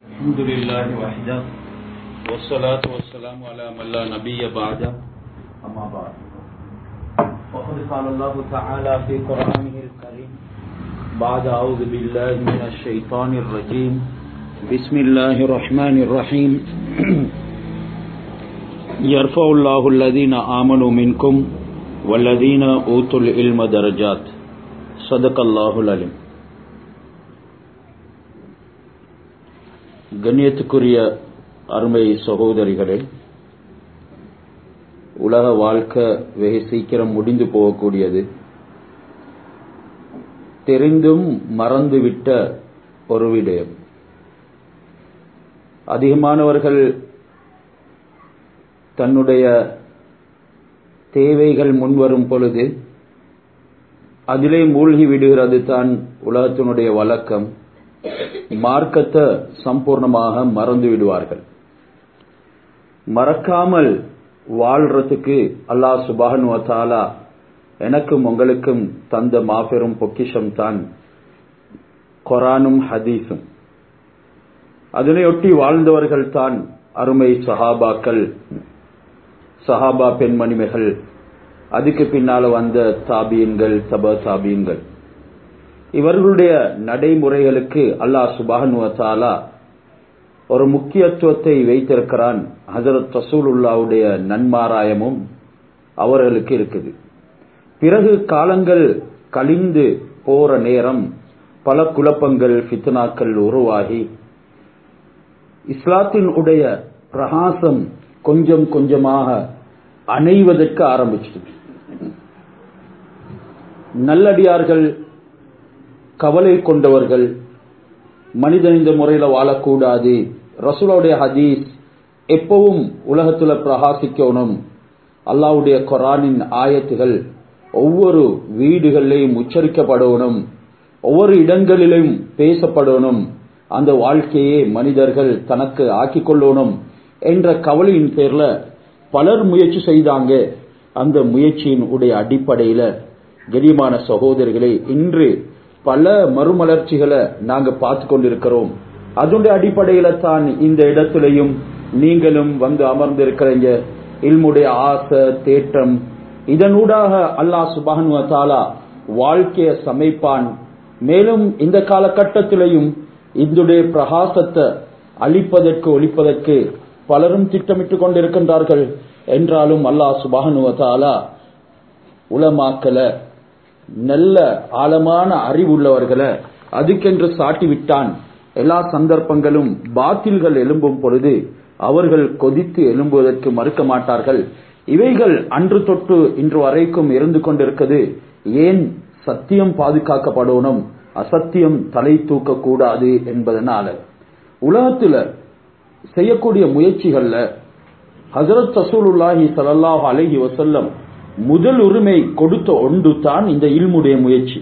الحمد لله وحده والصلاة والسلام على من لا نبي بعده أما بعد وقد قال الله تعالى في قرآنه الكريم بعد أعوذ بالله من الشيطان الرجيم بسم الله الرحمن الرحيم يرفع الله الذين آمنوا منكم والذين أوتوا العلم درجات صدق الله العليم கண்ணியத்துக்குரிய அருமை சகோதரிகளே உலக வாழ்க்கை வெகு சீக்கிரம் முடிந்து போகக்கூடியது தெரிந்தும் மறந்துவிட்ட ஒரு விடயம் அதிகமானவர்கள் தன்னுடைய தேவைகள் முன்வரும் பொழுது அதிலே மூழ்கி விடுகிறது தான் உலகத்தினுடைய வழக்கம் மார்க்கத்தை சம்பூர்ணமாக மறந்து விடுவார்கள் மறக்காமல் வாழ்றதுக்கு அல்லாஹ் சுபான் வத்தாலா எனக்கும் உங்களுக்கும் தந்த மாபெரும் பொக்கிஷம் தான் கொரானும் ஹதீஸும் அதனையொட்டி வாழ்ந்தவர்கள் தான் அருமை சஹாபாக்கள் சஹாபா பெண்மணிமைகள் அதுக்கு பின்னால வந்த தாபியன்கள் தப தாபியன்கள் இவர்களுடைய நடைமுறைகளுக்கு அல்லாஹ் சுபானுவத்தாலா ஒரு முக்கியத்துவத்தை வைத்திருக்கிறான் ஹசரத் ரசூலுல்லாவுடைய நன்மாராயமும் அவர்களுக்கு இருக்குது பிறகு காலங்கள் கழிந்து போற நேரம் பல குழப்பங்கள் ஃபித்னாக்கள் உருவாகி இஸ்லாத்தின் உடைய பிரகாசம் கொஞ்சம் கொஞ்சமாக அணைவதற்கு ஆரம்பிச்சிட்டு நல்லடியார்கள் கவலை கொண்டவர்கள் மனிதன் இந்த முறையில வாழக்கூடாது ரசூலுடைய ஹதீஸ் எப்பவும் உலகத்துல பிரகாசிக்கணும் அல்லாவுடைய கொரானின் ஆயத்துகள் ஒவ்வொரு வீடுகளிலையும் உச்சரிக்கப்படணும் ஒவ்வொரு இடங்களிலும் பேசப்படணும் அந்த வாழ்க்கையே மனிதர்கள் தனக்கு ஆக்கிக் கொள்ளணும் என்ற கவலையின் பேர்ல பலர் முயற்சி செய்தாங்க அந்த முயற்சியின் உடைய அடிப்படையில கரியமான சகோதரிகளே இன்று பல மறுமலர்ச்சிகளை நாங்க பார்த்து கொண்டிருக்கிறோம் அதனுடைய அடிப்படையில தான் இந்த இடத்திலையும் நீங்களும் வந்து அமர்ந்திருக்கிறீங்க இல்முடைய ஆசை தேற்றம் இதனூடாக அல்லாஹ் சுபான் தாலா வாழ்க்கைய சமைப்பான் மேலும் இந்த காலகட்டத்திலையும் இதனுடைய பிரகாசத்தை அழிப்பதற்கு ஒழிப்பதற்கு பலரும் திட்டமிட்டுக் கொண்டிருக்கின்றார்கள் என்றாலும் அல்லாஹ் சுபானுவ தாலா உலமாக்கல நல்ல ஆழமான அறிவுள்ளவர்களை அதுக்கென்று சாட்டி விட்டான் எல்லா சந்தர்ப்பங்களும் பாத்தில்கள் எழும்பும் பொழுது அவர்கள் கொதித்து எழும்புவதற்கு மறுக்க மாட்டார்கள் இவைகள் அன்று தொட்டு இன்று வரைக்கும் இருந்து கொண்டிருக்கிறது ஏன் சத்தியம் பாதுகாக்கப்படணும் அசத்தியம் தலை தூக்க கூடாது என்பதனால உலகத்துல செய்யக்கூடிய முயற்சிகள்ல ஹசரத் ரசூலுல்லாஹி சல்லாஹ் அலஹி வசல்லம் முதல் உரிமை கொடுத்த ஒன்று தான் இந்த இல்முடைய முயற்சி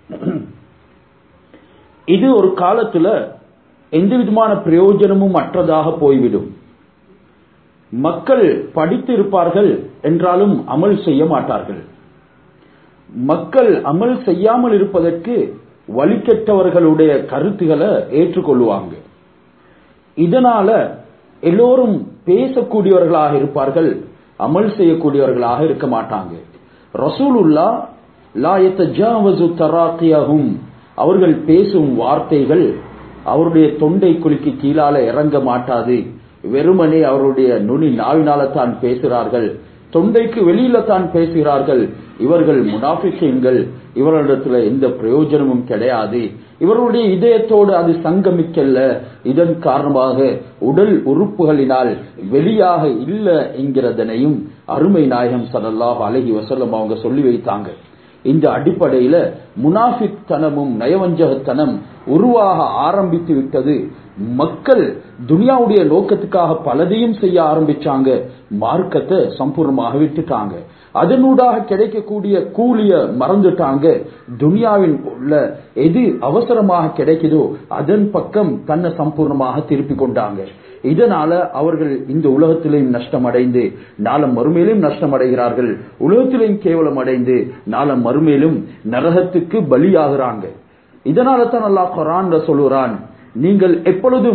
இது ஒரு காலத்துல எந்த விதமான பிரயோஜனமும் அற்றதாக போய்விடும் மக்கள் படித்து இருப்பார்கள் என்றாலும் அமல் செய்ய மாட்டார்கள் மக்கள் அமல் செய்யாமல் இருப்பதற்கு வழிகெட்டவர்களுடைய கருத்துக்களை ஏற்றுக்கொள்வாங்க இதனால எல்லோரும் பேசக்கூடியவர்களாக இருப்பார்கள் அமல் செய்யக்கூடியவர்களாக இருக்க மாட்டாங்க ரசூலுல்லா லாயத்து தராக்கியாகும் அவர்கள் பேசும் வார்த்தைகள் அவருடைய தொண்டை குலுக்கி கீழால இறங்க மாட்டாது வெறுமனே அவருடைய நுனி நாவினால தான் பேசுகிறார்கள் தொண்டைக்கு வெளியில தான் பேசுகிறார்கள் இவர்கள் முனாஃபிக்கீன்கள் இவர்களிடத்துல எந்த பிரயோஜனமும் கிடையாது இவர்களுடைய இதயத்தோடு அது சங்கமிக்கல்ல இதன் காரணமாக உடல் உறுப்புகளினால் வெளியாக இல்ல என்கிறதனையும் அருமை நாயகம் சதல்லாஹ் அழகி வசல்லம் அவங்க சொல்லி வைத்தாங்க இந்த அடிப்படையில முனாஃபிக் தனமும் நயவஞ்சகத்தனம் உருவாக ஆரம்பித்து விட்டது மக்கள் துனியாவுடைய நோக்கத்துக்காக பலதையும் செய்ய ஆரம்பிச்சாங்க மார்க்கத்தை சம்பூர்ணமாக விட்டுட்டாங்க அதனூடாக கிடைக்கக்கூடிய கூலிய மறந்துட்டாங்க துனியாவின் உள்ள எது அவசரமாக கிடைக்குதோ அதன் பக்கம் தன்னை சம்பூர்ணமாக திருப்பி கொண்டாங்க இதனால அவர்கள் இந்த உலகத்திலையும் நஷ்டம் அடைந்து நாளம் மறுமையிலும் நஷ்டம் அடைகிறார்கள் உலகத்திலையும் கேவலம் அடைந்து நாளம் மறுமையிலும் நரகத்துக்கு பலியாகிறாங்க இதனால தான் அல்லாஹ் குரான்ல சொல்லுறான் நீங்கள் எப்பொழுதும்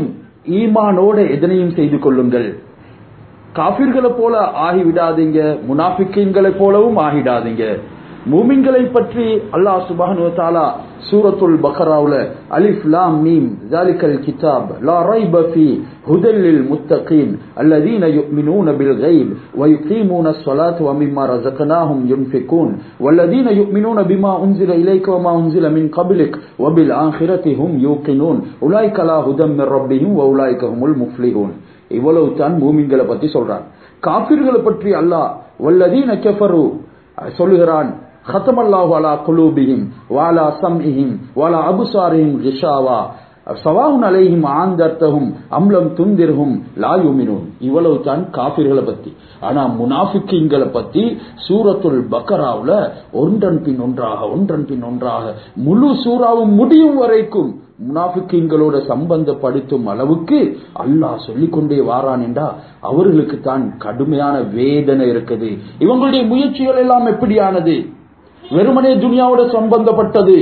ஈமானோட எதனையும் செய்து கொள்ளுங்கள் காபிர்களை போல ஆகிவிடாதீங்க முனாஃபிக்கீன்களை போலவும் ஆகிடாதீங்க மூமின்களை பற்றி அல்லாஹ் சுப்ஹானஹு வ தஆலா சூரத்துல் பக்ராவுல அலிஃப் லாம் மீம் ஜாலிகல் கிதாப் லா ரைப ஃபீ ஹுதல் லில் முத்தகீன் அல்லதீன யுமினூன பில் கைப் வ யுகீமூன الصلاة ومما رزقناهم ينفقون والذين يؤمنون بما أنزل إليك وما أنزل من قبلك وبالآخرة هم يوقنون أولئك على هدى من ربهم وأولئك هم المفلحون இவ்வளவு தான் மூமின்களை பத்தி சொல்றான் காபிர்களை பற்றி அல்லாஹ் வல்லதீன கஃபரு சொல்லுகிறான் ختم الله على قلوبهم وعلى سمعهم وعلى أبصارهم غشاوة சவாஹுன் அலைஹிம் ஆந்தர்த்தகும் அம்லம் துந்திர்ஹும் லாயுமினூன் இவ்வளவு தான் காபிர்களை பத்தி ஆனா முனாஃபிக்கிங்களை பத்தி சூரத்துல் பக்கராவுல ஒன்றன் பின் ஒன்றாக ஒன்றன் பின் ஒன்றாக முழு சூறாவும் முடியும் வரைக்கும் முனாஃபிக்கிங்களோட சம்பந்தப்படுத்தும் அளவுக்கு அல்லாஹ் சொல்லிக் கொண்டே வாரான் என்றா அவர்களுக்கு தான் கடுமையான வேதனை இருக்குது இவங்களுடைய முயற்சிகள் எல்லாம் எப்படியானது வெறுமனே துனியாவோட சம்பந்தப்பட்டது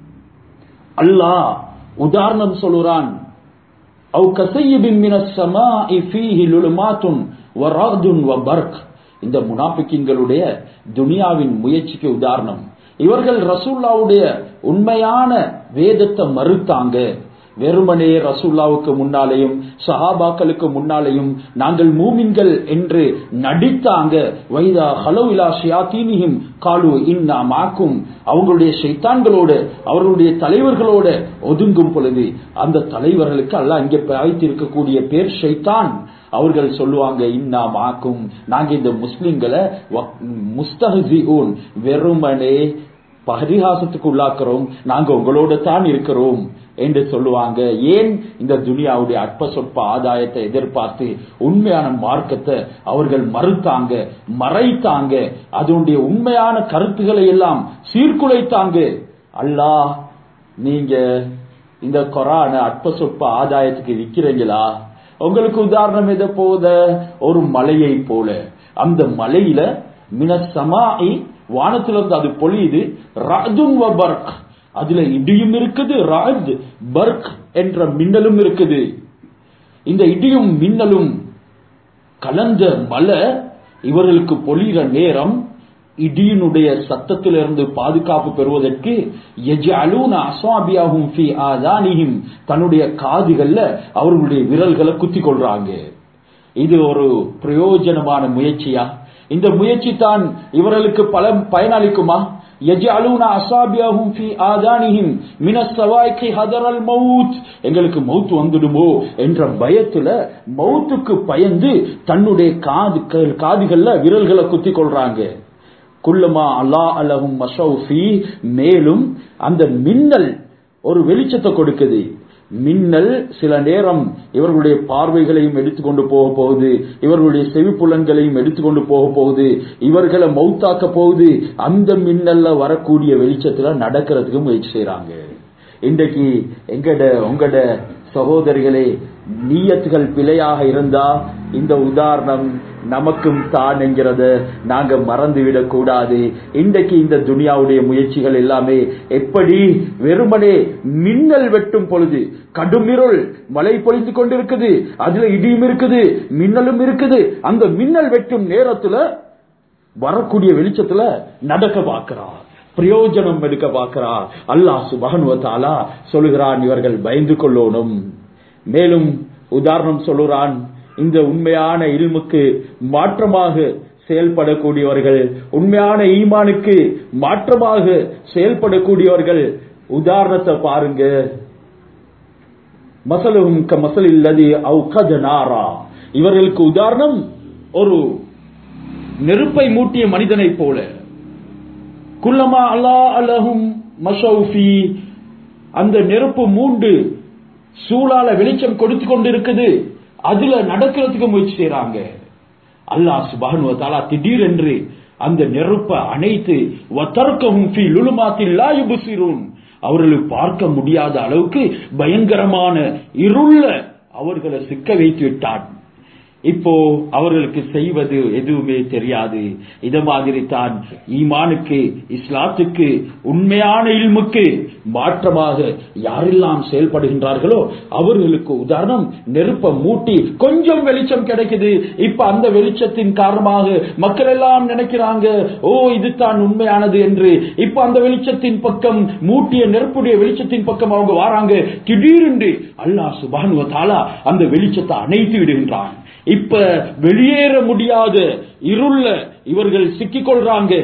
அல்லாஹ் உதாரணம் சொல்லுறான் அவு கசையிபின் மினஸ் ஸமாஇ ஃபீஹி லுலுமாத்துன் வ ரஅதுன் வ பர்க் இந்த முனாஃபிக்கின்களுடைய துனியாவின் முயற்சிக்கு உதாரணம் இவர்கள் ரசூல்லாவுடைய உண்மையான வேதத்தை மறுத்தாங்க வெறுமனே ரசூல்லாவுக்கு முன்னாலேயும் சஹாபாக்களுக்கு முன்னாலேயும் நாங்கள் மூமின்கள் என்று நடித்தாங்க வைதா ஹலோவிலா ஷியாத்தீனியும் காலு இன்னா மாக்கும் அவங்களுடைய ஷைத்தான்களோடு அவர்களுடைய தலைவர்களோடு ஒதுங்கும் பொழுது அந்த தலைவர்களுக்கு அல்ல இங்கே பாய்த்திருக்கக்கூடிய பேர் ஷைத்தான் அவர்கள் சொல்லுவாங்க இன்னா மாக்கும் நாங்க இந்த முஸ்லிம்களை முஸ்தஹிஊன் வெறுமனே பரிகாசத்துக்கு உள்ளாக்குறோம் நாங்க உங்களோட தான் இருக்கிறோம் என்று சொல்லுவாங்க ஏன் இந்த துனியாவுடைய அற்ப சொற்ப ஆதாயத்தை எதிர்பார்த்து உண்மையான மார்க்கத்தை அவர்கள் மறுத்தாங்க மறைத்தாங்க அதனுடைய உண்மையான கருத்துக்களை எல்லாம் சீர்குலைத்தாங்க அல்லாஹ் நீங்க இந்த கொரான அற்ப சொற்ப ஆதாயத்துக்கு விற்கிறீங்களா உங்களுக்கு உதாரணம் எதை போத ஒரு மலையை போல அந்த மலையில மினசமாயி வானத்திலிருந்து அது பொழியுது ராஜுன் பர்க் அதுல இடியும் இருக்குது ராஜ் பர்க் என்ற மின்னலும் இருக்குது இந்த இடியும் மின்னலும் கலந்த மலை இவர்களுக்கு பொழிகிற நேரம் இடியினுடைய சத்தத்திலிருந்து பாதுகாப்பு பெறுவதற்கு தன்னுடைய காதுகள்ல அவர்களுடைய விரல்களை குத்தி கொள்றாங்க இது ஒரு பிரயோஜனமான முயற்சியா இந்த முயற்சி தான் இவர்களுக்கு பல பயனளிக்குமா எங்களுக்கு மவுத் வந்துடுமோ என்ற பயத்துல மவுத்துக்கு பயந்து தன்னுடைய காது காதுகள்ல விரல்களை குத்தி கொள்றாங்க குல்லமா அல்லா அலஹும் மஷௌஃபி மேலும் அந்த மின்னல் ஒரு வெளிச்சத்தை கொடுக்குது மின்னல் சில நேரம் இவர்களுடைய பார்வைகளையும் எடுத்துக்கொண்டு போக போகுது இவர்களுடைய செவிப்புலன்களையும் எடுத்துக்கொண்டு போக போகுது இவர்களை மௌத்தாக்க போகுது அந்த மின்னல்ல வரக்கூடிய வெளிச்சத்துல நடக்கிறதுக்கு முயற்சி செய்யறாங்க இன்றைக்கு எங்கட உங்கட சகோதரிகளே நீயத்துகள் பிழையாக இருந்தா இந்த உதாரணம் நமக்கும் தான் என்கிறத நாங்க மறந்துவிடக் கூடாது இன்றைக்கு இந்த துனியாவுடைய முயற்சிகள் எல்லாமே எப்படி வெறுமனே மின்னல் வெட்டும் பொழுது கடுமிருள் மழை பொழிந்து கொண்டிருக்குது அதுல இடியும் இருக்குது மின்னலும் இருக்குது அந்த மின்னல் வெட்டும் நேரத்துல வரக்கூடிய வெளிச்சத்துல நடக்க பார்க்கிறார் பிரயோஜனம் எடுக்க பார்க்கிறார் அல்லாஹ் சுபகனுவத்தாலா சொல்லுகிறான் இவர்கள் பயந்து கொள்ளணும் மேலும் உதாரணம் சொல்லுறான் இந்த உண்மையான இல்முக்கு மாற்றமாக செயல்படக்கூடியவர்கள் உண்மையான ஈமானுக்கு மாற்றமாக செயல்படக்கூடியவர்கள் உதாரணத்தை பாருங்க மசலும் க மசல் இல்லது நாரா இவர்களுக்கு உதாரணம் ஒரு நெருப்பை மூட்டிய மனிதனை போல குல்லமா அல்லா அலஹும் மஷௌஃபி அந்த நெருப்பு மூண்டு சூழால வெளிச்சம் கொடுத்து கொண்டிருக்குது அதுல நடக்கிறதுக்கு முயற்சி செய்யறாங்க அல்லாஹ் சுபானு தாலா திடீரென்று அந்த நெருப்பை அணைத்து அவர்களுக்கு பார்க்க முடியாத அளவுக்கு பயங்கரமான இருள அவர்களை சிக்க வைத்து விட்டான் இப்போ அவர்களுக்கு செய்வது எதுவுமே தெரியாது இத மாதிரி தான் ஈமானுக்கு இஸ்லாத்துக்கு உண்மையான இல்முக்கு மாற்றமாக யாரெல்லாம் செயல்படுகின்றார்களோ அவர்களுக்கு உதாரணம் நெருப்ப மூட்டி கொஞ்சம் வெளிச்சம் கிடைக்குது இப்ப அந்த வெளிச்சத்தின் காரணமாக மக்கள் எல்லாம் நினைக்கிறாங்க ஓ இது தான் உண்மையானது என்று இப்ப அந்த வெளிச்சத்தின் பக்கம் மூட்டிய நெருப்புடைய வெளிச்சத்தின் பக்கம் அவங்க வாராங்க திடீரென்று அல்லாஹ் சுபானுவ தாலா அந்த வெளிச்சத்தை அணைத்து விடுகின்றான் இப்ப வெளியேற முடியாத இருள இவர்கள் சிக்கிக் கொள்றாங்க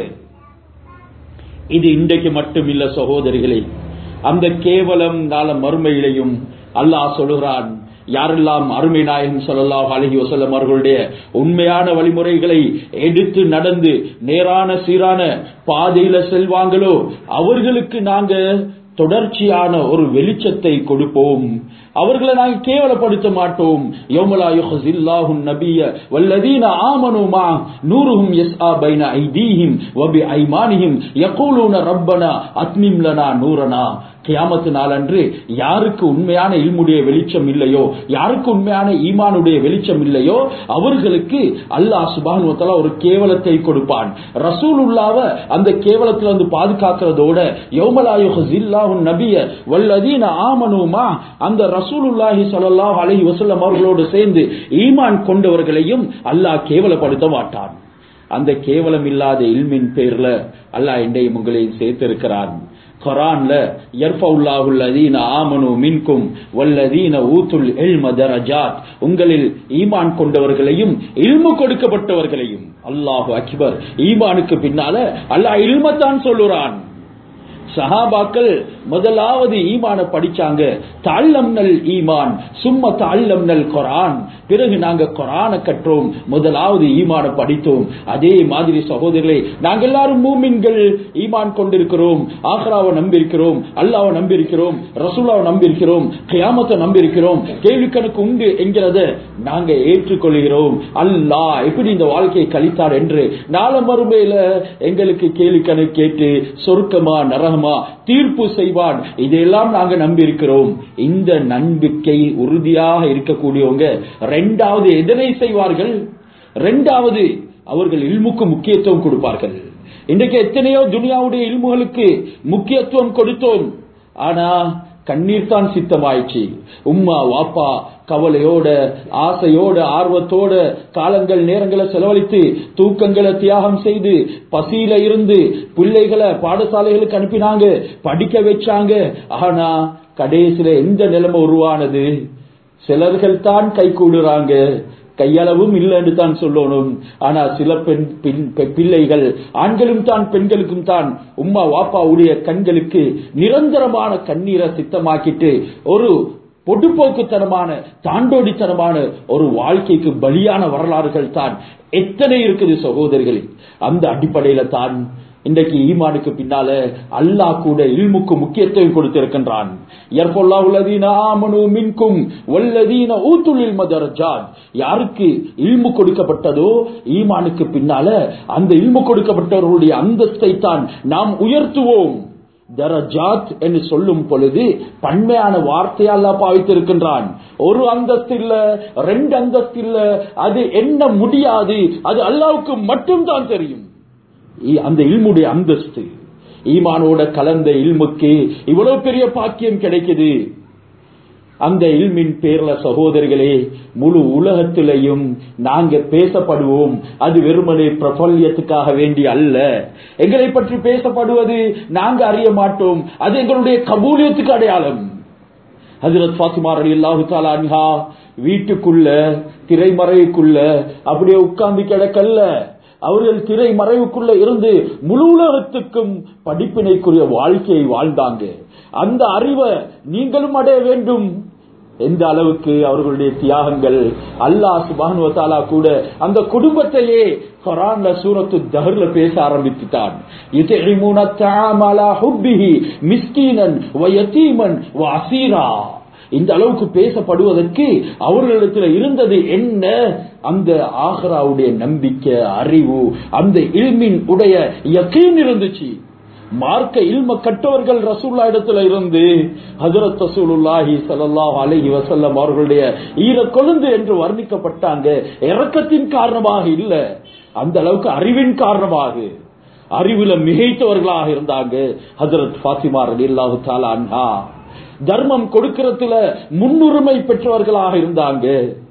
இது இன்றைக்கு மட்டும் இல்ல சகோதரிகளே அந்த கேவலம் கால மறுமையிலையும் அல்லாஹ் சொல்லுகிறான் யாரெல்லாம் அருமை நாயகம் சொல்லலாம் அழகி வசல்லம் அவர்களுடைய உண்மையான வழிமுறைகளை எடுத்து நடந்து நேரான சீரான பாதையில செல்வாங்களோ அவர்களுக்கு நாங்க தொடர்ச்சியான ஒரு வெளிச்சத்தை கொடுப்போம் அவர்களை நாங்கள் கேவலப்படுத்த மாட்டோம் யௌமலா யுஹ்ஸில்லாஹு நபிய வல்லதீன ஆமனு மா நூருஹும் யஸ்ஆ பைன ஐதீஹிம் வ பி ஐமானிஹிம் யகூலூன ரப்பனா அத்மிம் லனா நூரனா கியாமத்து நாளன்று யாருக்கு உண்மையான இல்முடைய வெளிச்சம் இல்லையோ யாருக்கு உண்மையான ஈமானுடைய வெளிச்சம் இல்லையோ அவர்களுக்கு அல்லாஹ் சுபான் ஒரு கேவலத்தை கொடுப்பான் ரசூலுல்லாவ அந்த கேவலத்துல வந்து பாதுகாக்கிறதோட யௌமலாயுஹில்லாஹு நபிய வல்லதீன ஆமனுமா அந்த ரசூலுல்லாஹி ஸல்லல்லாஹு அலைஹி வஸல்லம் அவர்களோடு சேர்ந்து ஈமான் கொண்டவர்களையும் அல்லாஹ் கேவலப்படுத்த மாட்டான் அந்த கேவலம் இல்லாத இல்மின் பேர்ல அல்லாஹ் என்னையும் உங்களையும் சேர்த்திருக்கிறான் குரான்ல யர்ஃபவுல்லாஹுல் லதீன ஆமனு மின்கும் வல்லதீன ஊத்துல் இல்ம தரஜாத் உங்களில் ஈமான் கொண்டவர்களையும் இல்மு கொடுக்கப்பட்டவர்களையும் அல்லாஹு அக்பர் ஈமானுக்கு பின்னால அல்லாஹ் இல்மத்தான் சொல்லுறான் சஹாபாக்கள் முதலாவது ஈமான படிச்சாங்க தாழ்லம்னல் ஈமான் சும்மா தாழ்லம்னல் குரான் பிறகு நாங்க குரான கற்றோம் முதலாவது ஈமான படித்தோம் அதே மாதிரி சகோதரர்களே நாங்க எல்லாரும் மூமின்கள் ஈமான் கொண்டிருக்கிறோம் ஆஹ்ராவை நம்பியிருக்கிறோம் அல்லாவை நம்பியிருக்கிறோம் ரசூலாவை நம்பியிருக்கிறோம் கியாமத்தை நம்பியிருக்கிறோம் கேள்வி கணக்கு உண்டு என்கிறத நாங்க ஏற்றுக்கொள்கிறோம் அல்லாஹ் எப்படி இந்த வாழ்க்கையை கழித்தார் என்று நாள மறுமையில எங்களுக்கு கேள்வி கணக்கு கேட்டு சொர்க்கமா நரகமா தீர்ப்பு செய்வான் இதையெல்லாம் நாங்க நம்பி இருக்கிறோம் இந்த நம்பிக்கை உறுதியாக இருக்கக்கூடியவங்க ரெண்டாவது எதனை செய்வார்கள் ரெண்டாவது அவர்கள் இல்முக்கு முக்கியத்துவம் கொடுப்பார்கள் இன்றைக்கு எத்தனையோ துனியாவுடைய இல்முகளுக்கு முக்கியத்துவம் கொடுத்தோம் ஆனா கண்ணீர் தான் சித்தமாயிடுச்சு உம்மா வாப்பா கவலையோட ஆசையோட ஆர்வத்தோட காலங்கள் நேரங்களை செலவழித்து தூக்கங்களை தியாகம் செய்து பசியில இருந்து பிள்ளைகளை பாடசாலைகளுக்கு அனுப்பினாங்க படிக்க வச்சாங்க ஆனா கடைசியில எந்த நிலைமை உருவானது சிலர்கள் தான் கை கூடுறாங்க கையளவும் இல்லைன்னு தான் சொல்லணும் ஆனா சில பெண் பிள்ளைகள் ஆண்களும் தான் பெண்களுக்கும் தான் உம்மா வாப்பாவுடைய கண்களுக்கு நிரந்தரமான கண்ணீரை சித்தமாக்கிட்டு ஒரு பொடுப்போக்குத்தனமான தாண்டோடித்தனமான ஒரு வாழ்க்கைக்கு பலியான வரலாறுகள் தான் எத்தனை இருக்குது சகோதரிகளே அந்த அடிப்படையில தான் இன்றைக்கு ஈமானுக்கு பின்னால அல்லாஹ் கூட இல்முக்கு முக்கியத்துவம் கொடுத்திருக்கின்றான் யாருக்கு இல்மு கொடுக்கப்பட்டதோ ஈமானுக்கு பின்னால அந்த இல்மு கொடுக்கப்பட்டவர்களுடைய அந்தஸ்தை தான் நாம் உயர்த்துவோம் தரஜாத் என்று சொல்லும் பொழுது பன்மையான வார்த்தையால் பாவித்திருக்கின்றான் ஒரு அந்தஸ்து இல்ல ரெண்டு அந்தஸ்து இல்ல அது என்ன முடியாது அது அல்லாவுக்கு மட்டும்தான் தெரியும் அந்த இல்முடைய அந்தஸ்து ஈமானோட கலந்த இல்முக்கு இவ்வளவு பெரிய பாக்கியம் கிடைக்குது அந்த இல்மின் பேர்ல சகோதரிகளே முழு உலகத்திலையும் நாங்க பேசப்படுவோம் அது வெறுமனே பிரபல்யத்துக்காக வேண்டி அல்ல எங்களை பற்றி பேசப்படுவது நாங்க அறிய மாட்டோம் அது எங்களுடைய கபூலியத்துக்கு அடையாளம் ஹசரத் பாத்திமா அலி அல்லாஹு தாலா வீட்டுக்குள்ள திரைமறைக்குள்ள அப்படியே உட்கார்ந்து கிடக்கல்ல அவர்கள் திரை மறைவுக்குள்ள இருந்து முழு உலகத்துக்கும் படிப்பினைக்குரிய வாழ்க்கையை வாழ்ந்தாங்க அந்த அறிவை நீங்களும் அடைய வேண்டும் எந்த அளவுக்கு அவர்களுடைய தியாகங்கள் அல்லாஹ் சுபானுவத்தாலா கூட அந்த குடும்பத்தையே குரான்ல சூரத்து தஹர்ல பேச ஆரம்பித்துட்டான் யுதஇமுன தஆம அலா ஹுப்பிஹி மிஸ்கீனன் வ யதீமன் வ அசீரா இந்த அளவுக்கு பேசப்படுவதற்கு அவர்களிடத்தில் இருந்தது என்ன அந்த ஆஹ்ராவுடைய நம்பிக்கை அறிவு அந்த இல்மின் உடைய யக்கீன் இருந்துச்சு மார்க்க இல்ம கற்றவர்கள் ரசூல்லா இடத்துல இருந்து ஹஜரத் ரசூலுல்லாஹி ஸல்லல்லாஹு அலைஹி வஸல்லம் அவர்களுடைய ஈர கொழுந்து என்று வர்ணிக்கப்பட்டாங்க இரக்கத்தின் காரணமாக இல்ல அந்த அளவுக்கு அறிவின் காரணமாக அறிவுல மிகைத்தவர்களாக இருந்தாங்க ஹஜரத் ஃபாத்திமா ரலியல்லாஹு தஆலா அன்ஹா தர்மம் கொடுக்கறதுல முன்னுரிமை பெற்றவர்களாக இருந்தாங்க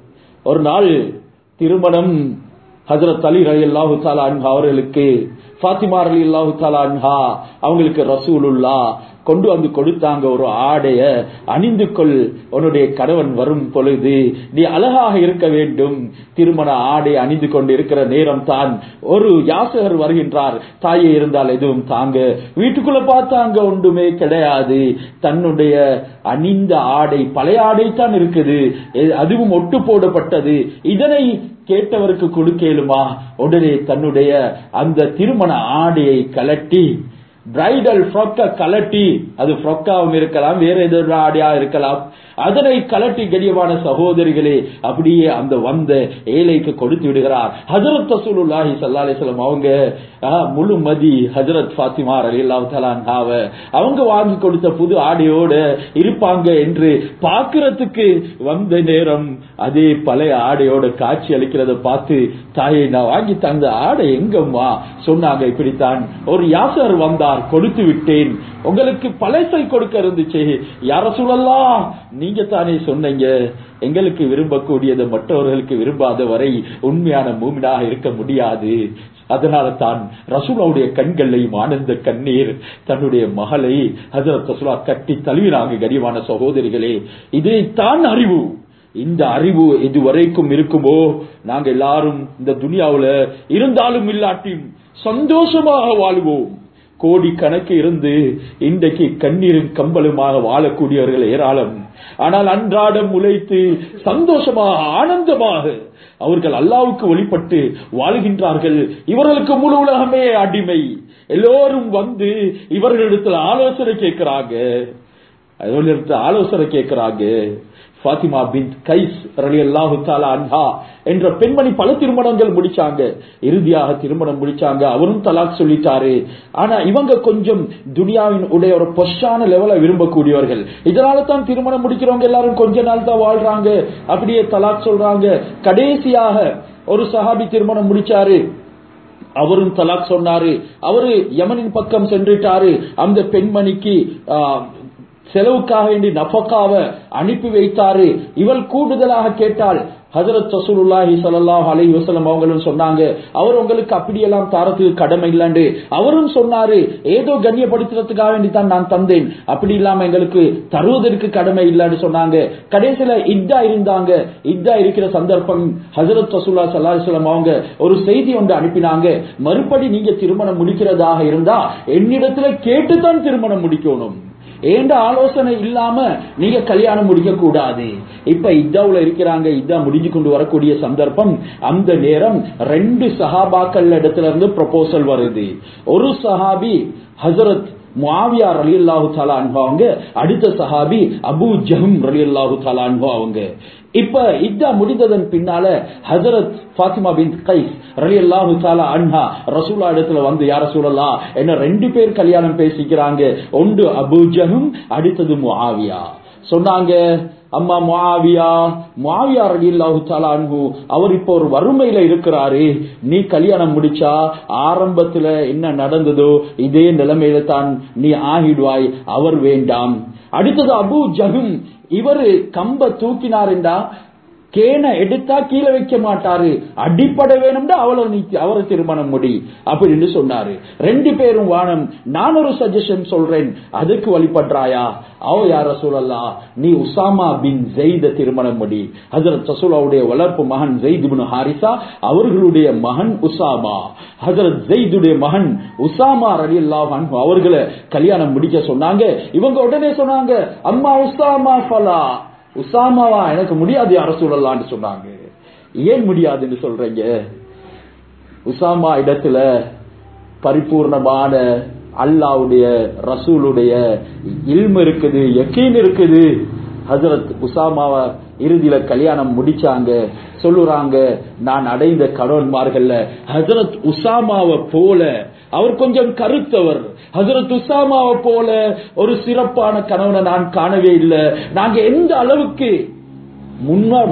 ஒரு நாள் திருமணம் ஹஜரத் அலி ரலி அல்லாஹு தாலா அன்ஹா அவர்களுக்கு ஃபாத்திமா ரலி அல்லாஹு தாலா அன்ஹா அவங்களுக்கு ரசூலுல்லா கொண்டு வந்து கொடுத்தாங்க ஒரு ஆடைய அணிந்து கொள் உன்னுடைய கணவன் வரும் பொழுது நீ அழகாக இருக்க வேண்டும் திருமண ஆடை அணிந்து கொண்டு இருக்கிற நேரம் தான் ஒரு யாசகர் வருகின்றார் தாயே இருந்தால் எதுவும் தாங்க வீட்டுக்குள்ள பார்த்தாங்க ஒன்றுமே கிடையாது தன்னுடைய அணிந்த ஆடை பழைய ஆடை தான் இருக்குது எ- அதுவும் ஒட்டு போடப்பட்டது இதனை கேட்டவருக்கு கொடுக்கலுமா உடனே தன்னுடைய அந்த திருமண ஆடையை கலட்டி பிரைடல் ஃப்ரொக்க கலட்டி அது ஃப்ரொக்காவும் இருக்கலாம் வேற ஏதோ ஒரு ஆடையா இருக்கலாம் அதனை கலட்டி கடியமான சகோதரிகளே அப்படியே அந்த வந்த ஏழைக்கு கொடுத்து விடுகிறார் ஹஜரத் ரசூலுல்லாஹி ஸல்லல்லாஹு அலைஹி வஸல்லம் அவங்க ஆ, முழு மதி ஹஜரத் ஃபாத்திமா ரலியல்லாஹு தஆலா அன்ஹாவ அவங்க வாங்கி கொடுத்த புது ஆடையோட இருப்பாங்க என்று பார்க்கிறதுக்கு வந்த நேரம் அதே பழைய ஆடையோட காட்சி அளிக்கிறத பார்த்து தாயை நான் வாங்கி தந்த ஆடை எங்கம்மா சொன்னாங்க இப்படித்தான் ஒரு யாசர் வந்தார் கொடுத்து விட்டேன் உங்களுக்கு பழசை கொடுக்க இருந்துச்சு யார சொல்லலாம் நீங்க தானே சொன்னீங்க எங்களுக்கு விரும்பக்கூடியதை மற்றவர்களுக்கு விரும்பாத வரை உண்மையான மூமினாக இருக்க முடியாது அதனால தான் ரசூலாவுடைய கண்களையும் ஆனந்த கண்ணீர் தன்னுடைய மகளை ஹசரத் ரசூலா கட்டி தழுவினாங்க கரிவான சகோதரிகளே இதைத்தான் அறிவு இந்த அறிவு இதுவரைக்கும் இருக்குமோ நாங்க எல்லாரும் இந்த துனியாவுல இருந்தாலும் இல்லாட்டியும் சந்தோஷமாக வாழ்வோம் கோடி கணக்கு இருந்து இன்றைக்கு கண்ணீரும் கம்பலுமாக வாழக்கூடியவர்கள் ஏராளம் ஆனால் அன்றாடம் உழைத்து சந்தோஷமாக ஆனந்தமாக அவர்கள் அல்லாவுக்கு வழிபட்டு வாழ்கின்றார்கள் இவர்களுக்கு முழு உலகமே அடிமை எல்லோரும் வந்து இவர்களிடத்தில் ஆலோசனை கேட்கிறாங்க அவர்களிடத்தில் ஆலோசனை கேட்கிறாங்க ஃபாத்திமா பின் கைஸ் ரலியல்லாஹு தஆலா அன்ஹா என்ற பெண்மணி பல திருமணங்கள் முடிச்சாங்க இறுதியாக திருமணம் முடிச்சாங்க அவரும் தலாக் சொல்லிட்டாரு ஆனா இவங்க கொஞ்சம் துனியாவின் உடைய ஒரு பொஷான லெவல விரும்பக்கூடியவர்கள் இதனால தான் திருமணம் முடிக்கிறவங்க எல்லாரும் கொஞ்ச நாள் தான் வாழ்றாங்க அப்படியே தலாக் சொல்றாங்க கடைசியாக ஒரு சஹாபி திருமணம் முடிச்சாரு அவரும் தலாக் சொன்னாரு அவரு யமனின் பக்கம் சென்றுட்டாரு அந்த பெண்மணிக்கு ஆ, செலவுக்காக வேண்டி நஃபக்காவ அனுப்பி வைத்தாரு இவள் கூடுதலாக கேட்டாள் ஹஜரத் ரசூலுல்லாஹி ஸல்லல்லாஹு அலைஹி வஸல்லம் அவங்களும் சொன்னாங்க அவர் உங்களுக்கு அப்படியெல்லாம் தாரத்துக்கு கடமை இல்லைன்னு அவரும் சொன்னாரு ஏதோ கண்ணியப்படுத்துறதுக்காக வேண்டி தான் நான் தந்தேன் அப்படி இல்லாம எங்களுக்கு தருவதற்கு கடமை இல்லைன்னு சொன்னாங்க கடைசியில இத்தா இருந்தாங்க இத்தா இருக்கிற சந்தர்ப்பம் ஹஜரத் ரசூல்லா ஸல்லல்லாஹு அலைஹி வஸல்லம் அவங்க ஒரு செய்தி ஒன்று அனுப்பினாங்க மறுபடி நீங்க திருமணம் முடிக்கிறதாக இருந்தா என்னிடத்துல கேட்டுத்தான் திருமணம் முடிக்கணும் ஏண்ட ஆலோசனை இல்லாம நீங்க கல்யாணம் முடிக்க கூடாது இப்ப இத்தாவுல இருக்கிறாங்க இதா முடிஞ்சு கொண்டு வரக்கூடிய சந்தர்ப்பம் அந்த நேரம் ரெண்டு சஹாபாக்கள் இடத்துல இருந்து ப்ரொபோசல் வருது ஒரு சஹாபி ஹசரத் முஆவியா ரலியல்லாஹு தஆலா அன்ஹு அவங்க அடுத்த சஹாபி அபூ ஜஹம் ரலியல்லாஹு தஆலா அன்ஹு அவங்க இப்ப இதா முடிந்ததன் பின்னால ஹஜரத் ஃபாத்திமா பின் கைஸ் ரலியல்லாஹு தஆலா அன்ஹா ரசூலா இடத்துல வந்து யார சொல்லலாம் என்ன ரெண்டு பேர் கல்யாணம் பேசிக்கிறாங்க ஒன்று அபூ ஜஹம் அடுத்தது முஆவியா சொன்னாங்க அம்மா முஆவியா முஆவியா ரலியல்லாஹு தஆலா அன்ஹு அவர் இப்போ ஒரு வறுமையில இருக்கிறாரு நீ கல்யாணம் முடிச்சா ஆரம்பத்துல என்ன நடந்ததோ இதே நிலைமையில தான் நீ ஆகிடுவாய் அவர் வேண்டாம் அடுத்தது அபூ ஜஹம் இவரு கம்ப தூக்கினாருண்டா கேன எடுத்தா கீழே வைக்க மாட்டாரு அடிப்படை வேணும்னா அவளை நீ அவரை திருமணம் முடி அப்படின்னு சொன்னாரு ரெண்டு பேரும் வானம் நான் ஒரு சஜஷன் சொல்றேன் அதுக்கு வழிபடுறாயா அவ யார சொல்லலாம் நீ உசாமா பின் ஜெயித திருமணம் முடி ஹசரத் சசூலாவுடைய வளர்ப்பு மகன் ஜெயித் பின் ஹாரிசா அவர்களுடைய மகன் உசாமா ஹசரத் ஜெயிதுடைய மகன் உசாமா ரலி அல்லாஹ் அவர்களை கல்யாணம் முடிக்க சொன்னாங்க இவங்க உடனே சொன்னாங்க அம்மா உசாமா ஃபலா உசாமாவா எனக்கு முடியாது யார சொல்லலாம்னு சொன்னாங்க ஏன் முடியாதுன்னு சொல்றீங்க உசாமா இடத்துல பரிபூர்ணமான அல்லாவுடைய ரசூலுடைய இல்மு இருக்குது யக்கீன் இருக்குது ஹசரத் உசாமாவை இறுதியில கல்யாணம் முடிச்சாங்க சொல்லுறாங்க நான் அடைந்த கடவுன்மார்கள்ல ஹசரத் உசாமாவை போல அவர் கொஞ்சம் கருத்தவர் ஹசரத் உசாமாவை போல ஒரு சிறப்பான கணவனை நான் காணவே இல்லை நாங்க எந்த அளவுக்கு முன்ன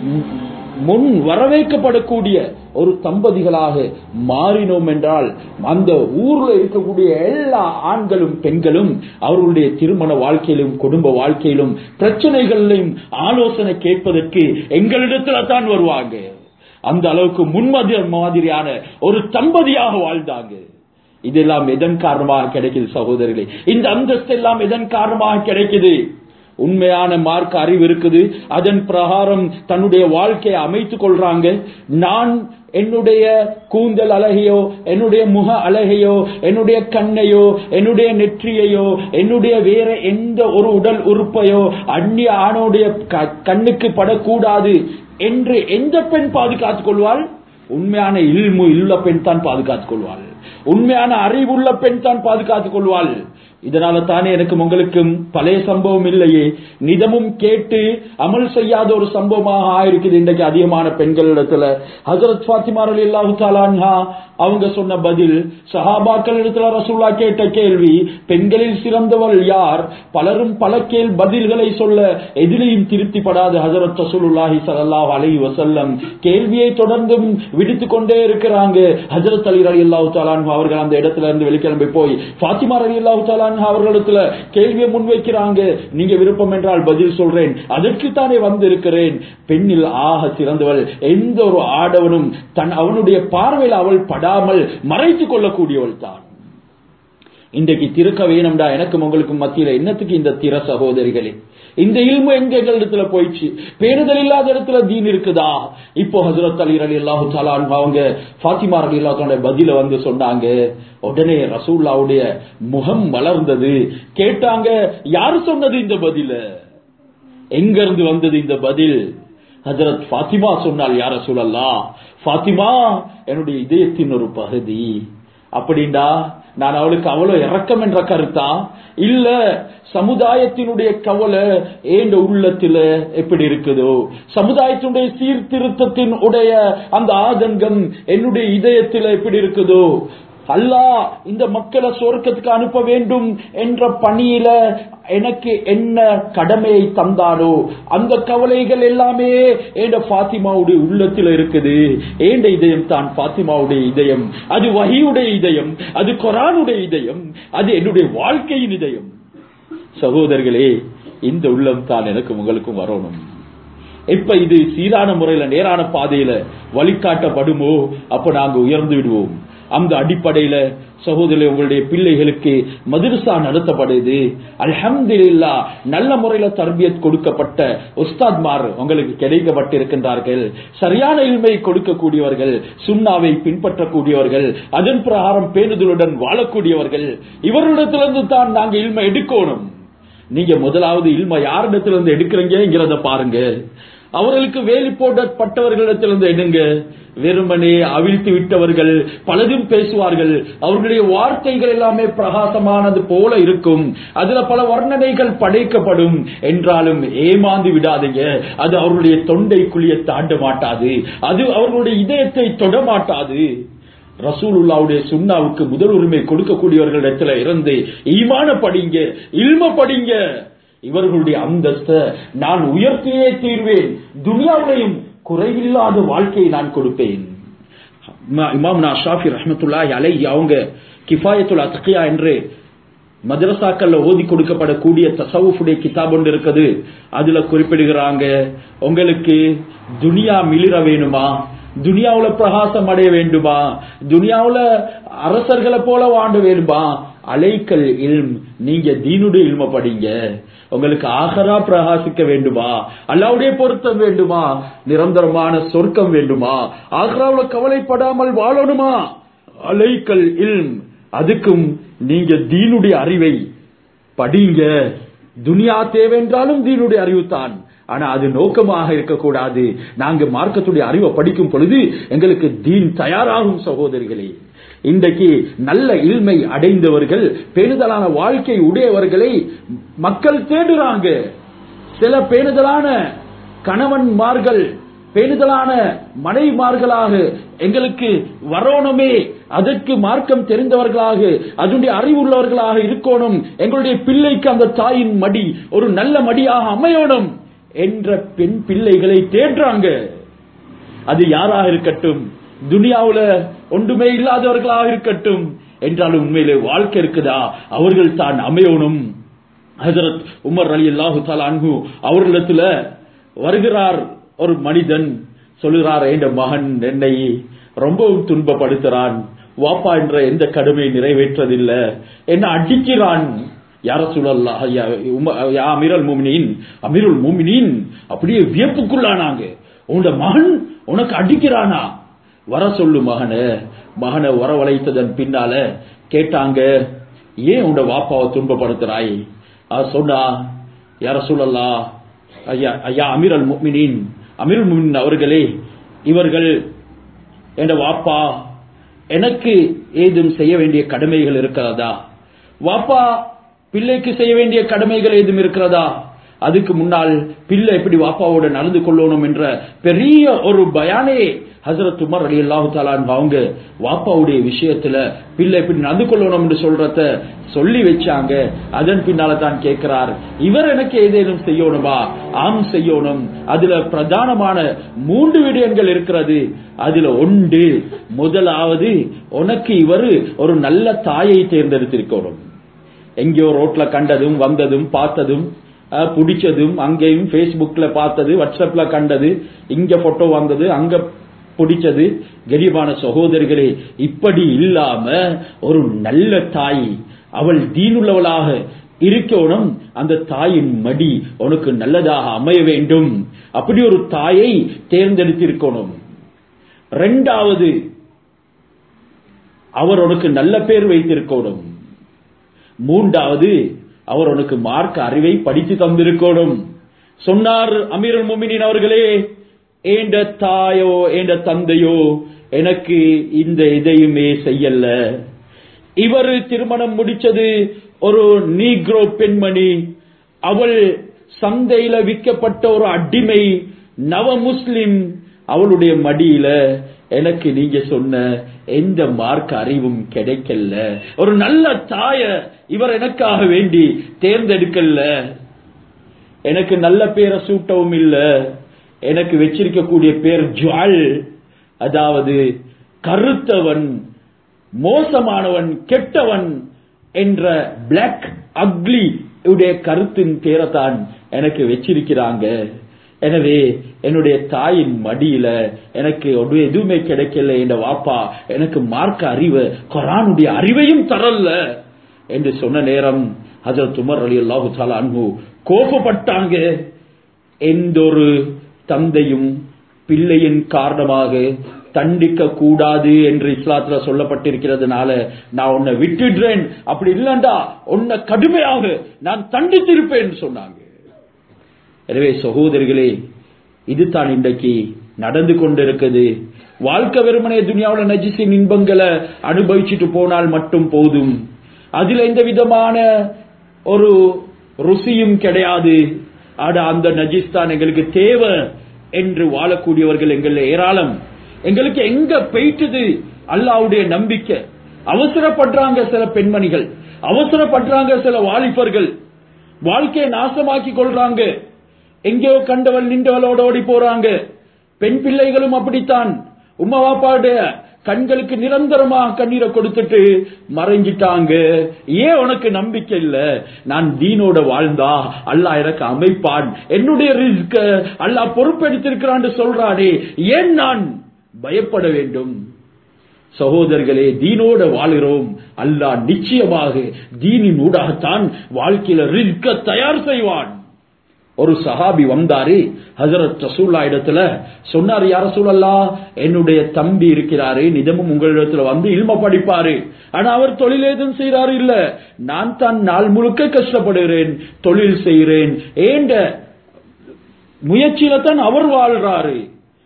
முன் வரவேற்கப்படக்கூடிய ஒரு தம்பதிகளாக மாறினோம் என்றால் அந்த ஊர்ல இருக்கக்கூடிய எல்லா ஆண்களும் பெண்களும் அவர்களுடைய திருமண வாழ்க்கையிலும் குடும்ப வாழ்க்கையிலும் பிரச்சனைகளிலும் ஆலோசனை கேட்பதற்கு எங்களிடத்துல தான் வருவாங்க அந்த அளவுக்கு முன்மதி மாதிரியான ஒரு தம்பதியாக வாழ்ந்தாங்க இதெல்லாம் எதன் காரணமாக கிடைக்குது சகோதரர்களே இந்த அந்தஸ்து எல்லாம் எதன் காரணமாக கிடைக்குது உண்மையான மார்க் அறிவு இருக்குது அதன் பிரகாரம் தன்னுடைய வாழ்க்கையை அமைத்துக் கொள்றாங்க நான் என்னுடைய கூந்தல் அழகையோ என்னுடைய முக அழகையோ என்னுடைய கண்ணையோ என்னுடைய நெற்றியையோ என்னுடைய வேற எந்த ஒரு உடல் உறுப்பையோ அந்நிய ஆணோடைய கண்ணுக்கு படக்கூடாது என்று எந்த பெண் பாதுகாத்துக் கொள்வாள் உண்மையான இல்மு இல்ல பெண் தான் பாதுகாத்துக் கொள்வாள் உண்மையான அறிவுள்ள பெண் தான் பாதுகாத்துக் கொள்வாள் இதனால தானே எனக்கும் உங்களுக்கும் பழைய சம்பவம் இல்லையே நிதமும் கேட்டு அமல் செய்யாத ஒரு சம்பவமாக ஆயிருக்குது இன்றைக்கு அதிகமான பெண்களிடத்துல ஹசரத் பாத்திமார் அலி அல்லாஹு தாலான்ஹா அவங்க சொன்ன பதில் சஹாபாக்கள் இடத்துல ரசூல்லா கேட்ட கேள்வி பெண்களில் சிறந்தவள் யார் பலரும் பல கேள் பதில்களை சொல்ல எதிலையும் திருப்திப்படாத ஹசரத் ரசூலுல்லாஹி ஸல்லல்லாஹு அலைஹி வஸல்லம் கேள்வியை தொடர்ந்தும் விடுத்துக் கொண்டே இருக்கிறாங்க ஹஜரத் அலி அலி அல்லாஹு தாலான் அவர்கள் அந்த இடத்துல இருந்து வெளிக்கிளம்பி போய் பாத்திமா அலி அல்லாஹு தாலான் அவர்களிடத்துல கேள்வியை முன்வைக்கிறாங்க நீங்க விருப்பம் என்றால் பதில் சொல்றேன் அதற்கு தானே வந்திருக்கிறேன் பெண்ணில் ஆக சிறந்தவள் எந்த ஒரு ஆடவனும் தன் அவனுடைய பார்வையில் அவள் படாமல் மறைத்துக் கொள்ளக்கூடியவள் தான் இன்றைக்கு திருக்க வேணும்டா எனக்கும் உங்களுக்கும் மத்தியில என்னத்துக்கு இந்த திற சகோதரிகளே இந்த இல்மு எங்க இடத்துல போயிடுச்சு பேணுதல் இல்லாத இடத்துல தீன் இருக்குதா இப்போ ஹசரத் அலி அலி அல்லாஹு தாலான் அவங்க ஃபாத்திமா அலி அல்லாஹோட பதில வந்து சொன்னாங்க உடனே ரசூல்லாவுடைய முகம் வளர்ந்தது கேட்டாங்க யாரு சொன்னது இந்த பதில எங்க இருந்து வந்தது இந்த பதில் ஹசரத் ஃபாத்திமா சொன்னால் யார சொல்லலா ஃபாத்திமா என்னுடைய இதயத்தின் ஒரு பகுதி அப்படின்டா நான் அவளுக்கு அவ்வளவு இறக்கம் என்ற கருத்தா இல்ல சமுதாயத்தினுடைய கவலை ஏண்ட உள்ளத்துல எப்படி இருக்குதோ சமுதாயத்தினுடைய சீர்திருத்தத்தின் உடைய அந்த ஆதங்கம் என்னுடைய இதயத்துல எப்படி இருக்குதோ அல்லாஹ் இந்த மக்களை சொர்க்கத்துக்கு அனுப்ப வேண்டும் என்ற பணியில எனக்கு என்ன கடமையை தந்தானோ அந்த கவலைகள் எல்லாமே ஏண்ட பாத்திமாவுடைய உள்ளத்தில் இருக்குது ஏண்ட இதயம் தான் பாத்திமாவுடைய இதயம் அது வகியுடைய இதயம் அது கொரானுடைய இதயம் அது என்னுடைய வாழ்க்கையின் இதயம் சகோதரர்களே இந்த உள்ளம் தான் எனக்கும் உங்களுக்கும் வரணும் எப்ப இது சீரான முறையில நேரான பாதையில வழிகாட்டப்படுமோ அப்ப நாங்க உயர்ந்து விடுவோம் அந்த அடிப்படையில சகோதரி உங்களுடைய பிள்ளைகளுக்கு மதுரசா நடத்தப்படுது அல்ஹம்துலில்லா நல்ல முறையில தர்பியத் கொடுக்கப்பட்ட உஸ்தாத்மார் உங்களுக்கு கிடைக்கப்பட்டிருக்கின்றார்கள் சரியான இல்மை கொடுக்கக்கூடியவர்கள் சுண்ணாவை பின்பற்றக்கூடியவர்கள் அதன் பிரகாரம் பேணுதலுடன் வாழக்கூடியவர்கள் இவர்களிடத்திலிருந்து தான் நாங்க இல்மை எடுக்கணும் நீங்க முதலாவது இல்ம யாரிடத்திலிருந்து எடுக்கிறீங்கிறத பாருங்க அவர்களுக்கு வேலி போடப்பட்டவர்களிடத்திலிருந்து எடுங்க வெறுமனே அவிழ்த்து விட்டவர்கள் பலதும் பேசுவார்கள் அவர்களுடைய வார்த்தைகள் எல்லாமே பிரகாசமானது போல இருக்கும் அதுல பல வர்ணனைகள் படைக்கப்படும் என்றாலும் ஏமாந்து விடாதீங்க அது அவர்களுடைய தொண்டை குழிய தாண்ட மாட்டாது அது அவர்களுடைய இதயத்தை தொட மாட்டாது ரசூலுல்லாவுடைய சுண்ணாவுக்கு முதல் உரிமை கொடுக்கக்கூடியவர்களிடத்துல இருந்து ஈமான படிங்க இல்ம படிங்க இவர்களுடைய அந்தஸ்த நான் உயர்த்தியே தீர்வேன் துனியாவிலையும் குறைவில்லாத வாழ்க்கையை நான் கொடுப்பேன் இமாம் நான் ஷாஃபி ரஹமத்துல்லாஹி அலை அவங்க கிஃபாயத்துல் அத்கியா என்று மதரசாக்கள்ல ஓதி கொடுக்கப்படக்கூடிய தசவுடைய கிதாப் ஒன்று இருக்குது அதுல குறிப்பிடுகிறாங்க உங்களுக்கு துனியா மிளிர வேணுமா துனியாவுல பிரகாசம் அடைய வேண்டுமா துனியாவுல அரசர்களை போல வாண்ட வேண்டுமா அலைக்கல் இல்ம் நீங்க தீனுடைய இல்ம படிங்க உங்களுக்கு ஆகரா பிரகாசிக்க வேண்டுமா அல்லாவுடைய பொருத்தம் வேண்டுமா நிரந்தரமான சொர்க்கம் வேண்டுமா ஆகராவுல கவலைப்படாமல் வாழணுமா அலைக்கல் இல்ம் அதுக்கும் நீங்க தீனுடைய அறிவை படிங்க துனியா தேவைன்றாலும் தீனுடைய அறிவு தான் ஆனா அது நோக்கமாக இருக்கக்கூடாது நாங்க மார்க்கத்துடைய அறிவை படிக்கும் பொழுது எங்களுக்கு தீன் தயாராகும் சகோதரிகளே இன்றைக்கு நல்ல இல்மை அடைந்தவர்கள் பேணுதலான வாழ்க்கை உடையவர்களை மக்கள் தேடுறாங்க சில பேணுதலான கணவன்மார்கள் பேணுதலான மனைவிமார்களாக எங்களுக்கு வரணுமே அதற்கு மார்க்கம் தெரிந்தவர்களாக அதனுடைய அறிவுள்ளவர்களாக இருக்கணும் எங்களுடைய பிள்ளைக்கு அந்த தாயின் மடி ஒரு நல்ல மடியாக அமையணும் என்ற பெண் பிள்ளைகளை தேடுறாங்க அது யாராக இருக்கட்டும் துனியாவுல ஒன்றுமே இல்லாதவர்களாக இருக்கட்டும் என்றாலும் உண்மையிலே வாழ்க்கை இருக்குதா அவர்கள் தான் அமையணும் ஹசரத் உமர் அலி அல்லாஹு அன்ஹு அவர்களிடத்துல வருகிறார் ஒரு மனிதன் சொல்லுகிறார் என்ற மகன் என்னை ரொம்பவும் துன்பப்படுத்துறான் வாப்பா என்ற எந்த கடமையை நிறைவேற்றதில்லை என்ன அடிக்கிறான் யார சொல்லல்லா அமீரல் மூமினின் அமீருல் மூமினின் அப்படியே வியப்புக்குள்ளானாங்க உன்னோட மகன் உனக்கு அடிக்கிறானா வர சொல்லு மகனை மகனை வரவழைத்ததன் பின்னால கேட்டாங்க ஏன் உன்னோட வாப்பாவை துன்பப்படுத்துறாய் அது சொன்னா யார சொல்லலா ஐயா ஐயா அமீரல் முக்மினின் அமீருல் முக்மின் அவர்களே இவர்கள் என்ற வாப்பா எனக்கு ஏதும் செய்ய வேண்டிய கடமைகள் இருக்கிறதா வாப்பா பிள்ளைக்கு செய்ய வேண்டிய கடமைகள் ஏதும் இருக்கிறதா அதுக்கு முன்னால் பிள்ளை எப்படி வாப்பாவோட நடந்து கொள்ளணும் என்ற பெரிய ஒரு பயானே ஹசரத் உமர் அலி அல்லாஹு தாலான் அவங்க வாப்பாவுடைய விஷயத்துல பிள்ளை எப்படி நடந்து கொள்ளணும் என்று சொல்றத சொல்லி வச்சாங்க அதன் பின்னால தான் கேட்கிறார் இவர் எனக்கு ஏதேனும் செய்யணுமா ஆம் செய்யணும் அதுல பிரதானமான மூன்று விடயங்கள் இருக்கிறது அதுல ஒன்று முதலாவது உனக்கு இவர் ஒரு நல்ல தாயை தேர்ந்தெடுத்திருக்கணும் எங்கேயோ ரோட்ல கண்டதும் வந்ததும் பார்த்ததும் பிடிச்சதும் அங்கேயும் பேஸ்புக்ல பார்த்தது வாட்ஸ்அப்ல கண்டது இங்க போட்டோ வந்தது அங்க பிடிச்சது கரிபான சகோதரிகளே இப்படி இல்லாம ஒரு நல்ல தாய் அவள் தீனுள்ளவளாக இருக்கணும் அந்த தாயின் மடி உனக்கு நல்லதாக அமைய வேண்டும் அப்படி ஒரு தாயை தேர்ந்தெடுத்திருக்கணும் ரெண்டாவது அவர் உனக்கு நல்ல பேர் வைத்திருக்கணும் மூன்றாவது அவர் உனக்கு மார்க்க அறிவை படித்து தந்திருக்கணும் சொன்னார் அமீருல் முமினின் அவர்களே ஏண்ட தாயோ ஏண்ட தந்தையோ எனக்கு இந்த இதையுமே செய்யல இவர் திருமணம் முடிச்சது ஒரு நீக்ரோ பெண்மணி அவள் சந்தையில விற்கப்பட்ட ஒரு அடிமை நவ முஸ்லிம் அவளுடைய மடியில எனக்கு நீங்க சொன்ன எந்த மார்க்க அறிவும் கிடைக்கல ஒரு நல்ல தாய இவர் எனக்காக வேண்டி தேர்ந்தெடுக்கல எனக்கு நல்ல பேரை சூட்டவும் இல்ல எனக்கு வச்சிருக்கக்கூடிய பேர் ஜுவால் அதாவது கருத்தவன் மோசமானவன் கெட்டவன் என்ற பிளாக் அக்லி உடைய கருத்தின் பேரைத்தான் எனக்கு வச்சிருக்கிறாங்க எனவே என்னுடைய தாயின் மடியில எனக்கு ஒரு எதுவுமே கிடைக்கல என்ற வாப்பா எனக்கு மார்க்க அறிவு குரானுடைய அறிவையும் தரல என்று சொன்ன நேரம் ஹசரத் உமர் அலி அல்லாஹு தாலா அன்பு கோபப்பட்டாங்க எந்த ஒரு தந்தையும் பிள்ளையின் காரணமாக தண்டிக்க கூடாது என்று இஸ்லாத்துல சொல்லப்பட்டிருக்கிறதுனால நான் உன்னை விட்டுடுறேன் அப்படி இல்லண்டா உன்னை கடுமையாக நான் தண்டித்திருப்பேன் சொன்னாங்க எனவே சகோதரிகளே இதுதான் இன்றைக்கு நடந்து கொண்டிருக்குது வாழ்க்கை வெறுமனே துனியாவோட நஜிசின் இன்பங்களை அனுபவிச்சுட்டு போனால் மட்டும் போதும் அதுல எந்த விதமான ஒரு ருசியும் கிடையாது ஆனா அந்த நஜிஸ் தான் எங்களுக்கு தேவை என்று வாழக்கூடியவர்கள் எங்கள் ஏராளம் எங்களுக்கு எங்க போயிட்டுது அல்லாவுடைய நம்பிக்கை அவசரப்படுறாங்க சில பெண்மணிகள் அவசரப்படுறாங்க சில வாலிபர்கள் வாழ்க்கையை நாசமாக்கி கொள்றாங்க எங்கேயோ கண்டவள் நின்றவளோட ஓடி போறாங்க பெண் பிள்ளைகளும் அப்படித்தான் உமா பாப்பாவுடைய கண்களுக்கு நிரந்தரமாக கண்ணீரை கொடுத்துட்டு மறைஞ்சிட்டாங்க ஏன் உனக்கு நம்பிக்கை இல்ல நான் தீனோட வாழ்ந்தா அல்லாஹ் எனக்கு அமைப்பான் என்னுடைய ரிஸ்க அல்லாஹ் பொறுப்பெடுத்திருக்கிறான் சொல்றானே ஏன் நான் பயப்பட வேண்டும் சகோதரர்களே தீனோட வாழுகிறோம் அல்லாஹ் நிச்சயமாக தீனின் ஊடாகத்தான் வாழ்க்கையில ரிஸ்க தயார் செய்வான் ஒரு சஹாபி வந்தாரு ஹசரத் ரசூல்லா இடத்துல சொன்னார் யார சூழல்லா என்னுடைய தம்பி இருக்கிறாரு நிதமும் உங்களிடத்துல வந்து இல்ம படிப்பாரு ஆனா அவர் தொழில் ஏதும் செய்யறாரு இல்ல நான் தான் நாள் முழுக்க கஷ்டப்படுகிறேன் தொழில் செய்கிறேன் ஏண்ட முயற்சியில தான் அவர் வாழ்றாரு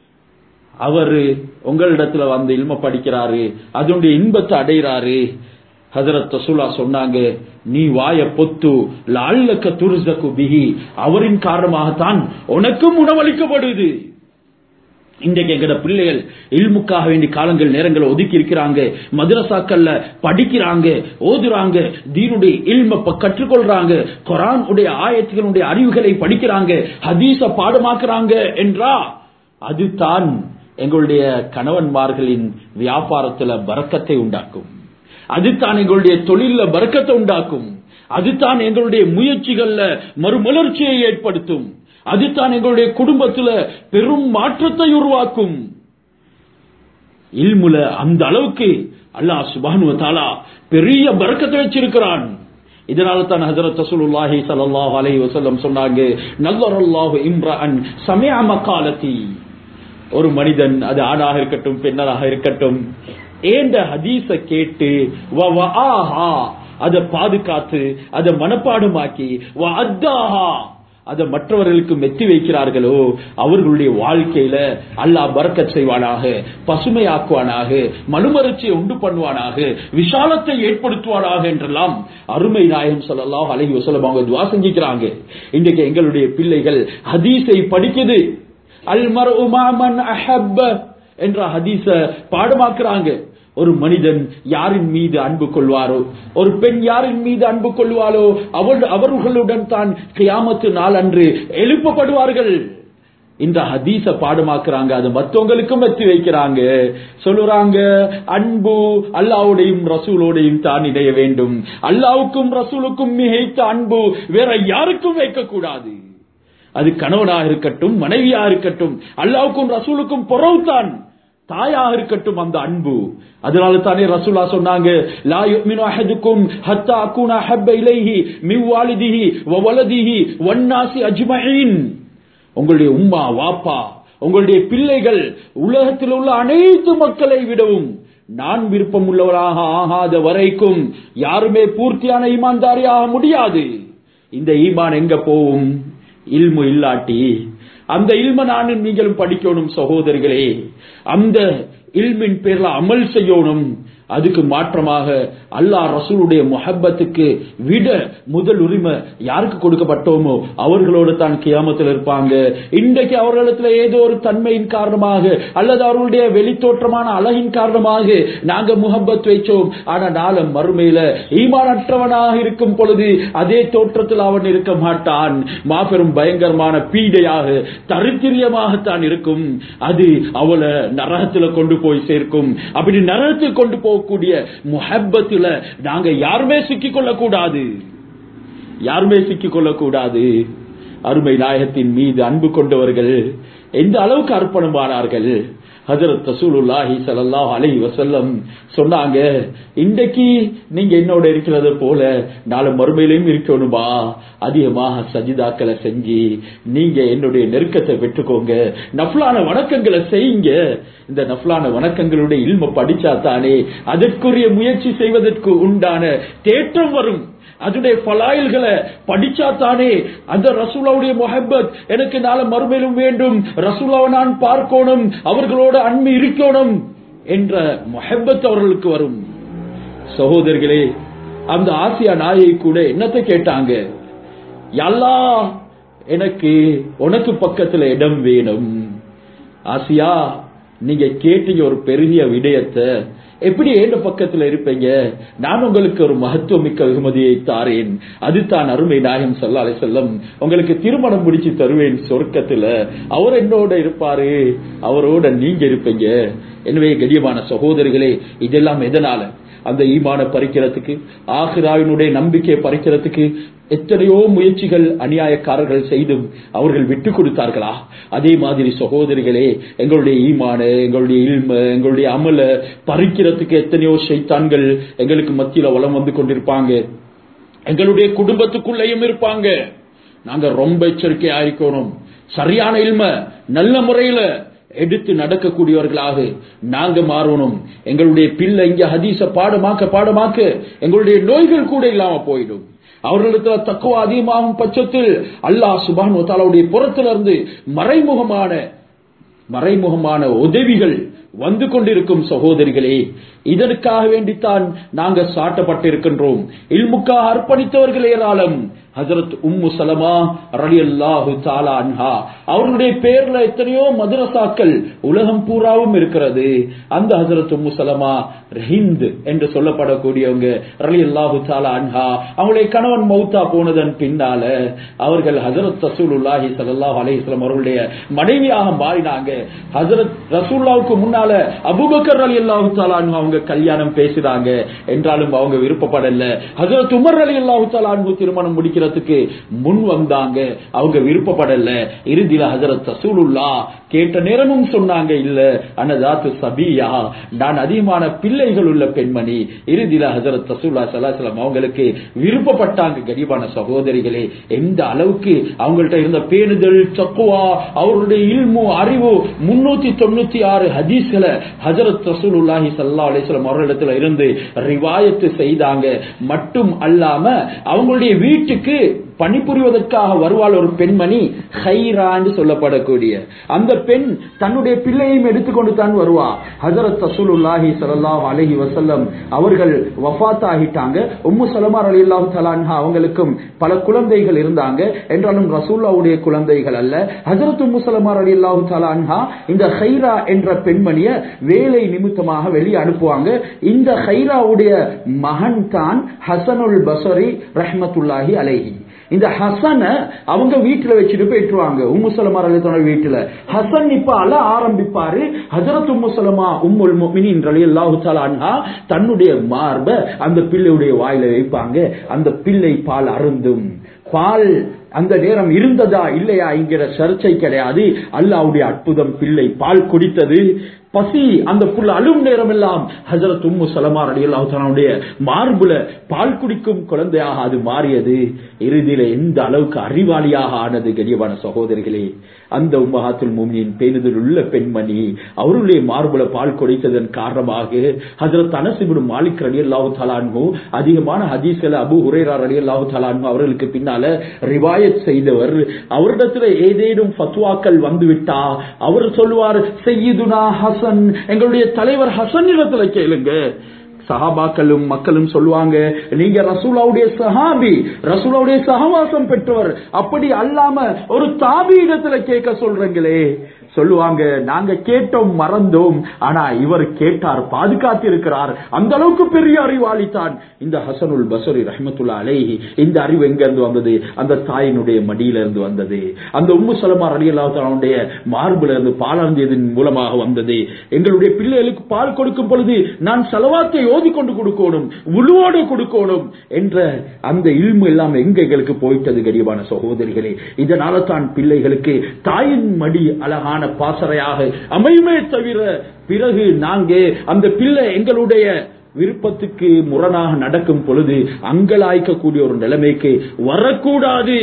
அவரு உங்களிடத்துல வந்து இல்ம படிக்கிறாரு அதனுடைய இன்பத்தை அடைகிறாரு ஹசரத் ரசூலா சொன்னாங்க நீ வாய பொத்து லால்லக்க துருசக்கு பிகி அவரின் காரணமாகத்தான் உனக்கும் உணவளிக்கப்படுது இன்றைக்கு எங்கட பிள்ளைகள் இல்முக்காக வேண்டிய காலங்கள் நேரங்களை ஒதுக்கி இருக்கிறாங்க மதரசாக்கள்ல படிக்கிறாங்க ஓதுறாங்க தீனுடைய இல்ம ப- கற்றுக்கொள்றாங்க குரான் உடைய ஆயத்துகளுடைய அறிவுகளை படிக்கிறாங்க ஹதீஸ பாடமாக்குறாங்க என்றா அதுதான் எங்களுடைய கணவன்மார்களின் வியாபாரத்துல பறக்கத்தை உண்டாக்கும் அதுதான் எங்களுடைய தொழில பறக்கத்தை உண்டாக்கும் அதுதான் எங்களுடைய முயற்சிகள்ல மறுமலர்ச்சியை ஏற்படுத்தும் அதுதான் எங்களுடைய குடும்பத்துல பெரும் மாற்றத்தை உருவாக்கும் இல்முல அந்த அளவுக்கு அல்லாஹ் சுபானு தாலா பெரிய பறக்கத்தை வச்சிருக்கிறான் இதனால தான் ஹஜரத் ரசூலுல்லாஹி ஸல்லல்லாஹு அலைஹி வஸல்லம் சொன்னாங்க நல்லரல்லாஹு இம்ரஅன் சமிஅ மகாலதி ஒரு மனிதன் அது ஆணாக இருக்கட்டும் பெண்ணாக இருக்கட்டும் ஏண்ட ஹதீஸ கேட்டு வ வஆஹா அதை பாதுகாத்து அதை மனப்பாடமாக்கி வ அத்தாஹா அதை மற்றவர்களுக்கு மெத்தி வைக்கிறார்களோ அவர்களுடைய வாழ்க்கையில அல்லாஹ் பறக்கச் செய்வானாக பசுமையாக்குவானாக மனுமரட்சியை உண்டு பண்ணுவானாக விஷாலத்தை ஏற்படுத்துவானாக என்றெல்லாம் அருமை நாயகம் ஸல்லல்லாஹு அலைஹி வஸல்லம் அவங்க துவா செஞ்சுக்கிறாங்க இன்றைக்கு எங்களுடைய பிள்ளைகள் ஹதீஸை படிக்குது அல் மர்உ மஅமன் அஹப்ப என்ற ஹதீஸ பாடமாக்குறாங்க ஒரு மனிதன் யாரின் மீது அன்பு கொள்வாரோ ஒரு பெண் யாரின் மீது அன்பு கொள்வாளோ அவள் அவர்களுடன் தான் கியாமத்து நாள் அன்று எழுப்பப்படுவார்கள் இந்த ஹதீஸ பாடமாக்குறாங்க அது மத்தவங்களுக்கும் வெற்றி வைக்கிறாங்க சொல்லுறாங்க அன்பு அல்லாவுடையும் ரசூலோடையும் தான் இணைய வேண்டும் அல்லாவுக்கும் ரசூலுக்கும் மிகைத்த அன்பு வேற யாருக்கும் வைக்க கூடாது அது கணவனாக இருக்கட்டும் மனைவியா இருக்கட்டும் அல்லாவுக்கும் ரசூலுக்கும் பொறவுதான் தாயாக இருக்கட்டும் அந்த அன்பு அதனால தானே ரசூலா சொன்னாங்க லா யுமினு அஹதுக்கும் ஹத்தா அகுன ஹப்ப இலைஹி மின் வாலிதிஹி வ வலதிஹி வன்னாசி அஜ்மஈன் உங்களுடைய உம்மா வாப்பா உங்களுடைய பிள்ளைகள் உலகத்தில் உள்ள அனைத்து மக்களை விடவும் நான் விருப்பம் உள்ளவராக ஆகாத வரைக்கும் யாருமே பூர்த்தியான ஈமான்தாரி ஆக முடியாது இந்த ஈமான் எங்க போகும் இல்மு இல்லாட்டி அந்த இல்ம நானும் நீங்களும் படிக்கணும் சகோதரிகளே அந்த இல்மின் பேர்ல அமல் செய்யணும் அதுக்கு மாற்றமாக அல்லாஹ் ரசூலுடைய முஹப்பத்துக்கு விட முதல் உரிமை யாருக்கு கொடுக்கப்பட்டோமோ அவர்களோடு தான் கியாமத்தில் இருப்பாங்க இன்றைக்கு அவர்களிடத்துல ஏதோ ஒரு தன்மையின் காரணமாக அல்லது அவர்களுடைய வெளித்தோற்றமான அழகின் காரணமாக நாங்க முகப்பத் வைச்சோம் ஆனா நாள மறுமையில ஈமானற்றவனாக இருக்கும் பொழுது அதே தோற்றத்தில் அவன் இருக்க மாட்டான் மாபெரும் பயங்கரமான பீடையாக தரித்திரியமாகத்தான் இருக்கும் அது அவளை நரகத்துல கொண்டு போய் சேர்க்கும் அப்படி நரகத்தில் கொண்டு போகக்கூடிய முஹப்பத்துல நாங்க யாருமே சிக்கிக் கொள்ளக்கூடாது யாருமே சிக்கிக் கொள்ளக்கூடாது அருமை நாயகத்தின் மீது அன்பு கொண்டவர்கள் எந்த அளவுக்கு அர்ப்பணமானார்கள் ஹஜரத் ரசூலுல்லாஹி ஸல்லல்லாஹு அலைஹி வஸல்லம் சொன்னாங்க இன்றைக்கு நீங்க என்னோட இருக்கிறது போல நாளை மறுமையிலையும் இருக்கணுமா அதிகமாக சஜிதாக்களை செஞ்சு நீங்க என்னுடைய நெருக்கத்தை பெற்றுக்கோங்க நஃப்லான வணக்கங்களை செய்யுங்க இந்த நஃப்லான வணக்கங்களுடைய இல்ம படிச்சா தானே அதற்குரிய முயற்சி செய்வதற்கு உண்டான தேற்றம் வரும் அதனுடைய பலாயல்களை படிச்சா தானே அந்த ரசூலாவுடைய முஹப்பத் எனக்கு நாளை மறுமையிலும் வேண்டும் ரசூலாவை நான் பார்க்கணும் அவர்களோட அன்பு இருக்கணும் என்ற முஹப்பத் அவர்களுக்கு வரும் சகோதரர்களே அந்த ஆசியா நாயை கூட என்னத்தை கேட்டாங்க யல்லா எனக்கு உனக்கு பக்கத்துல இடம் வேணும் ஆசியா நீங்க கேட்டீங்க ஒரு பெரிய விடயத்தை எப்படி ஏண்ட பக்கத்துல இருப்பீங்க நான் உங்களுக்கு ஒரு மகத்துவமிக்க வெகுமதியை தாரேன் அதுதான் அருமை நாயம் சொல்லாலே செல்லம் உங்களுக்கு திருமணம் முடிச்சு தருவேன் சொர்க்கத்துல அவர் என்னோட இருப்பாரு அவரோட நீங்க இருப்பீங்க எனவே கடியமான சகோதரிகளே இதெல்லாம் எதனால அந்த ஈமான பறிக்கிறதுக்கு ஆஹிராவினுடைய நம்பிக்கையை பறிக்கிறதுக்கு எத்தனையோ முயற்சிகள் அநியாயக்காரர்கள் செய்தும் அவர்கள் விட்டு கொடுத்தார்களா அதே மாதிரி சகோதரிகளே எங்களுடைய ஈமான எங்களுடைய இல்ம எங்களுடைய அமல பறிக்கிறதுக்கு எத்தனையோ சைத்தான்கள் எங்களுக்கு மத்தியில வளம் வந்து கொண்டிருப்பாங்க எங்களுடைய குடும்பத்துக்குள்ளேயும் இருப்பாங்க நாங்க ரொம்ப எச்சரிக்கையா இருக்கணும் சரியான இல்ம நல்ல முறையில எடுத்து நடக்கக்கூடியவர்களாக நாங்க மாறணும் எங்களுடைய பிள்ளை இங்க ஹதீஸ பாடமாக்க பாடமாக்க எங்களுடைய நோய்கள் கூட இல்லாம போயிடும் அவர்களிடத்துல தக்குவ அதிகமாகும் பட்சத்தில் அல்லாஹ் சுபான் தாலாவுடைய புறத்திலிருந்து மறைமுகமான மறைமுகமான உதவிகள் வந்து கொண்டிருக்கும் சகோதரிகளே இதற்காக வேண்டித்தான் நாங்க சாட்டப்பட்டிருக்கின்றோம் இல்முக்காக அர்ப்பணித்தவர்கள் ஏராளம் ஹசரத் உம்மு சலமா ரலி அல்லாஹு தாலா அன்ஹா அவர்களுடைய பேர்ல எத்தனையோ மதுரசாக்கள் உலகம் பூராவும் இருக்கிறது அந்த ஹசரத் உம்மு சலமா ஹிந்த் என்று சொல்லப்படக்கூடியவங்க ரலி அல்லாஹு தாலா அன்ஹா அவங்களுடைய கணவன் மௌத்தா போனதன் பின்னால அவர்கள் ஹசரத் ரசூலுல்லாஹி ஸல்லல்லாஹு அலைஹி வஸல்லம் அவர்களுடைய மனைவியாக மாறினாங்க ஹசரத் ரசூலுல்லாவுக்கு முன்னால அபூபக்கர் ரலி அல்லாஹு தாலா அன்ஹு அவங்க கல்யாணம் பேசுறாங்க என்றாலும் அவங்க விருப்பப்படல ஹசரத் உமர் ரலி அல்லாஹு தாலா அன்ஹு திருமணம் முடிக்கிறதுக்கு முன் வந்தாங்க அவங்க விருப்பப்படல இறுதியில ஹசரத் ரசூலுல்லா கேட்ட நேரமும் சொன்னாங்க இல்ல அனதாத்து சபியா நான் அதிகமான பிள்ளைகள் உள்ள பெண்மணி இறுதியில ஹசரத் ரசூல்லா சலாசலம் அவங்களுக்கு விருப்பப்பட்டாங்க கரிபான சகோதரிகளே எந்த அளவுக்கு அவங்கள்ட்ட இருந்த பேணுதல் தக்குவா அவருடைய இல்மு அறிவு முன்னூத்தி தொண்ணூத்தி ஆறு ஹதீஸ்களை ஹசரத் ரசூலுல்லாஹி சல்லா அலிஸ்லாம் அவர்களிடத்துல இருந்து ரிவாயத்து செய்தாங்க மட்டும் அல்லாம அவங்களுடைய வீட்டுக்கு பணிபுரிவதற்காக வருவாள் ஒரு பெண்மணி ஹைரான்னு சொல்லப்படக்கூடிய அந்த பெண் தன்னுடைய பிள்ளையும் எடுத்துக்கொண்டு தான் வருவா ஹசரத் ரசூலுல்லாஹி ஸல்லல்லாஹு அலைஹி வஸல்லம் அவர்கள் வஃபாத் ஆகிட்டாங்க உம்மு சலமா ரலியல்லாஹு தஆலா அன்ஹா அவங்களுக்கும் பல குழந்தைகள் இருந்தாங்க என்றாலும் ரசூலுல்லாஹ்வுடைய குழந்தைகள் அல்ல ஹஜரத் உம்மு சலமா ரலியல்லாஹு தஆலா அன்ஹா இந்த ஹைரா என்ற பெண்மணிய வேலை நிமித்தமாக வெளியே அனுப்புவாங்க இந்த ஹைராவுடைய மகன் தான் ஹசனுல் பசரி ரஹ்மத்துல்லாஹி அலைஹி இந்த ஹசன அவங்க வீட்டுல வச்சுட்டு போயிட்டுருவாங்க உம்மு சலமா ரலியத்தோட வீட்டுல ஹசன் இப்ப அழ ஆரம்பிப்பாரு ஹஜரத் உம்மு சலமா உம்முல் முஃமினீன் ரலியல்லாஹு தஆலா அன்ஹா தன்னுடைய மார்ப அந்த பிள்ளையுடைய வாயில வைப்பாங்க அந்த பிள்ளை பால் அருந்தும் பால் அந்த நேரம் இருந்ததா இல்லையா என்கிற சர்ச்சை கிடையாது அல்லாவுடைய அற்புதம் பிள்ளை பால் குடித்தது பசி அந்த புல் அழும் நேரம் எல்லாம் ஹசரத் உம்மு சலமா ரலியல்லாஹுடைய மார்புல பால் குடிக்கும் குழந்தையாக அது மாறியது இறுதியில எந்த அளவுக்கு அறிவாளியாக ஆனது கரியவான சகோதரிகளே அந்த உம்மஹாத்துல் மூமியின் பேணுதல் உள்ள பெண்மணி அவருடைய மார்புல பால் குடித்ததன் காரணமாக ஹசரத் அனசிபுடு மாலிக் ரலி அல்லாஹு தலான்ஹு அதிகமான ஹதீஸ்களை அபு ஹுரேரா ரலி அல்லாஹு தலான்ஹு அவர்களுக்கு பின்னால ரிவாயத் செய்தவர் அவரிடத்துல ஏதேனும் ஃபத்வாக்கள் வந்துவிட்டா அவர் சொல்லுவார் செய்யுதுனா ஹசன் எங்களுடைய தலைவர் ஹசன் இடத்துல கேளுங்க சஹாபாக்களும் மக்களும் சொல்லுவாங்க நீங்க ரசூலாவுடைய சஹாபி ரசூலாவுடைய சகவாசம் பெற்றவர் அப்படி அல்லாம ஒரு தாபி இடத்துல கேட்க சொல்றீங்களே சொல்லுவாங்க நாங்க கேட்டோம் மறந்தோம் ஆனா இவர் கேட்டார் பாதுகாத்திருக்கிறார் அந்த அளவுக்கு பெரிய அறிவாளி தான் இந்த ஹசனுல் பசரி ரஹமத்துல்லா அலைஹி இந்த அறிவு எங்க இருந்து வந்தது அந்த தாயினுடைய மடியில இருந்து வந்தது அந்த உம்மு சலமா அலி அல்லாவுடைய மார்புல இருந்து பாலாந்தியதன் மூலமாக வந்தது எங்களுடைய பிள்ளைகளுக்கு பால் கொடுக்கும் பொழுது நான் செலவாத்தை ஓதி கொண்டு கொடுக்கணும் உழுவோடு கொடுக்கணும் என்ற அந்த இல்மு எல்லாம் எங்க எங்களுக்கு போயிட்டது கரியமான சகோதரிகளே இதனால தான் பிள்ளைகளுக்கு தாயின் மடி அழகான பாசறையாக அமையுமே தவிர பிறகு நாங்க அந்த பிள்ளை எங்களுடைய விருப்பத்துக்கு முரணாக நடக்கும் பொழுது அங்கலாய்க்கக்கூடிய ஒரு நிலைமைக்கு வரக்கூடாது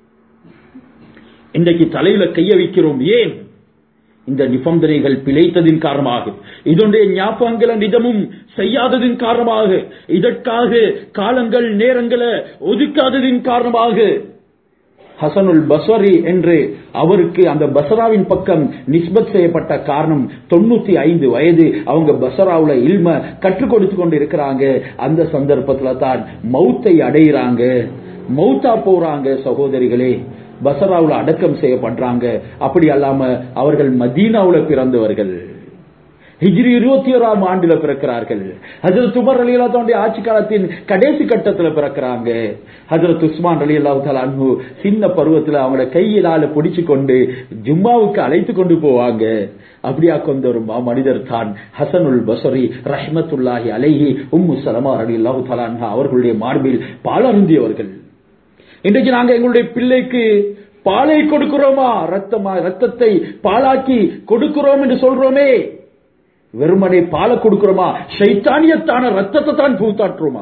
இன்றைக்கு தலையில கைய வைக்கிறோம் ஏன் இந்த நிபந்தனைகள் பிழைத்ததின் காரணமாக இதனுடைய ஞாபகங்களை நிஜமும் செய்யாததின் காரணமாக இதற்காக காலங்கள் நேரங்களை ஒதுக்காததின் காரணமாக ஹசனுல் பஸ்வரி என்று அவருக்கு அந்த பசராவின் பக்கம் நிஸ்பத் செய்யப்பட்ட காரணம் தொண்ணூத்தி ஐந்து வயது அவங்க பசராவுல இல்ம கற்றுக் கொடுத்து கொண்டு இருக்கிறாங்க அந்த சந்தர்ப்பத்துல தான் மௌத்தை அடையிறாங்க மௌத்தா போறாங்க சகோதரிகளே பசராவுல அடக்கம் செய்யப்படுறாங்க அப்படி அல்லாம அவர்கள் மதீனாவுல பிறந்தவர்கள் ஹிஜ்ரி இருபத்தி ஓராம் ஆண்டுல பிறக்கிறார்கள் ஹசரத் உமர் அலி அல்லாவுடைய ஆட்சி காலத்தின் கடைசி கட்டத்துல பிறக்கிறாங்க ஹசரத் உஸ்மான் அலி அல்லாஹு அன்பு சின்ன பருவத்துல அவங்கள கையிலால பிடிச்சு கொண்டு ஜும்மாவுக்கு அழைத்து கொண்டு போவாங்க அப்படியா கொண்ட ஒரு மனிதர் தான் ஹசனுல் பசரி ரஹ்மத்துல்லாஹி அலைஹி உம்மு சலமா அலி அல்லாஹு தலான்ஹா அவர்களுடைய மார்பில் பாலருந்தியவர்கள் இன்றைக்கு நாங்க எங்களுடைய பிள்ளைக்கு பாலை கொடுக்கிறோமா ரத்தமா ரத்தத்தை பாலாக்கி கொடுக்கிறோம் என்று சொல்றோமே வெறுமனை பாலை கொடுக்கிறோமா சைத்தானியத்தான ரத்தத்தை தான் பூத்தாற்றுமா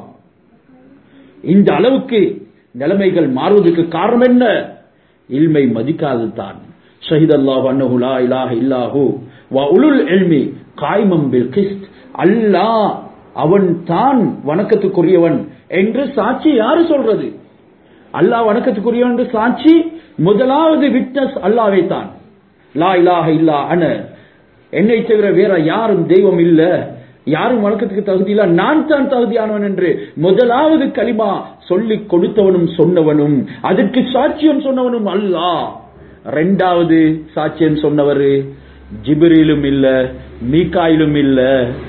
இந்த அளவுக்கு நிலைமைகள் மாறுவதற்கு காரணம் என்ன இல்மை மதிக்காது தான் ஷஹித் அல்லாஹ் அன்னஹு லா இலாஹ இல்லாஹு வ உலுல் இல்மி காய்மம் பில் கிஸ்த் அல்லாஹ் அவன் தான் வணக்கத்துக்குரியவன் என்று சாட்சி யாரு சொல்றது அல்லாஹ் வணக்கத்துக்குரியவன் என்று சாட்சி முதலாவது விட்னஸ் அல்லாவே தான் லா இலாஹ இல்லா அன என்னை தவிர வேற யாரும் தெய்வம் இல்ல யாரும் வணக்கத்துக்கு தகுதி இல்ல நான் தான் தகுதியானவன் என்று முதலாவது களிமா சொல்லிக் கொடுத்தவனும் சொன்னவனும் அதற்கு சாட்சியம் சொன்னவனும் அல்லாஹ் ரெண்டாவது சாட்சியம் சொன்னவர் ஜிபிரிலும் இல்ல மீகாயிலும் இல்ல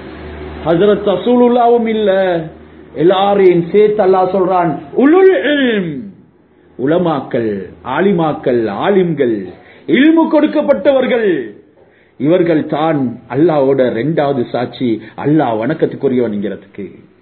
ஹசரத் ரசூலுல்லாவும் இல்ல எல்லாரையும் சேர்த்து அல்லாஹ் சொல்றான் உலுல் இல்ம் உலமாக்கள் ஆலிமாக்கள் ஆலிம்கள் இல்மு கொடுக்கப்பட்டவர்கள் இவர்கள் தான் அல்லாவோட ரெண்டாவது சாட்சி அல்லாஹ் வணக்கத்துக்குரியவன்ங்கிறதுக்கு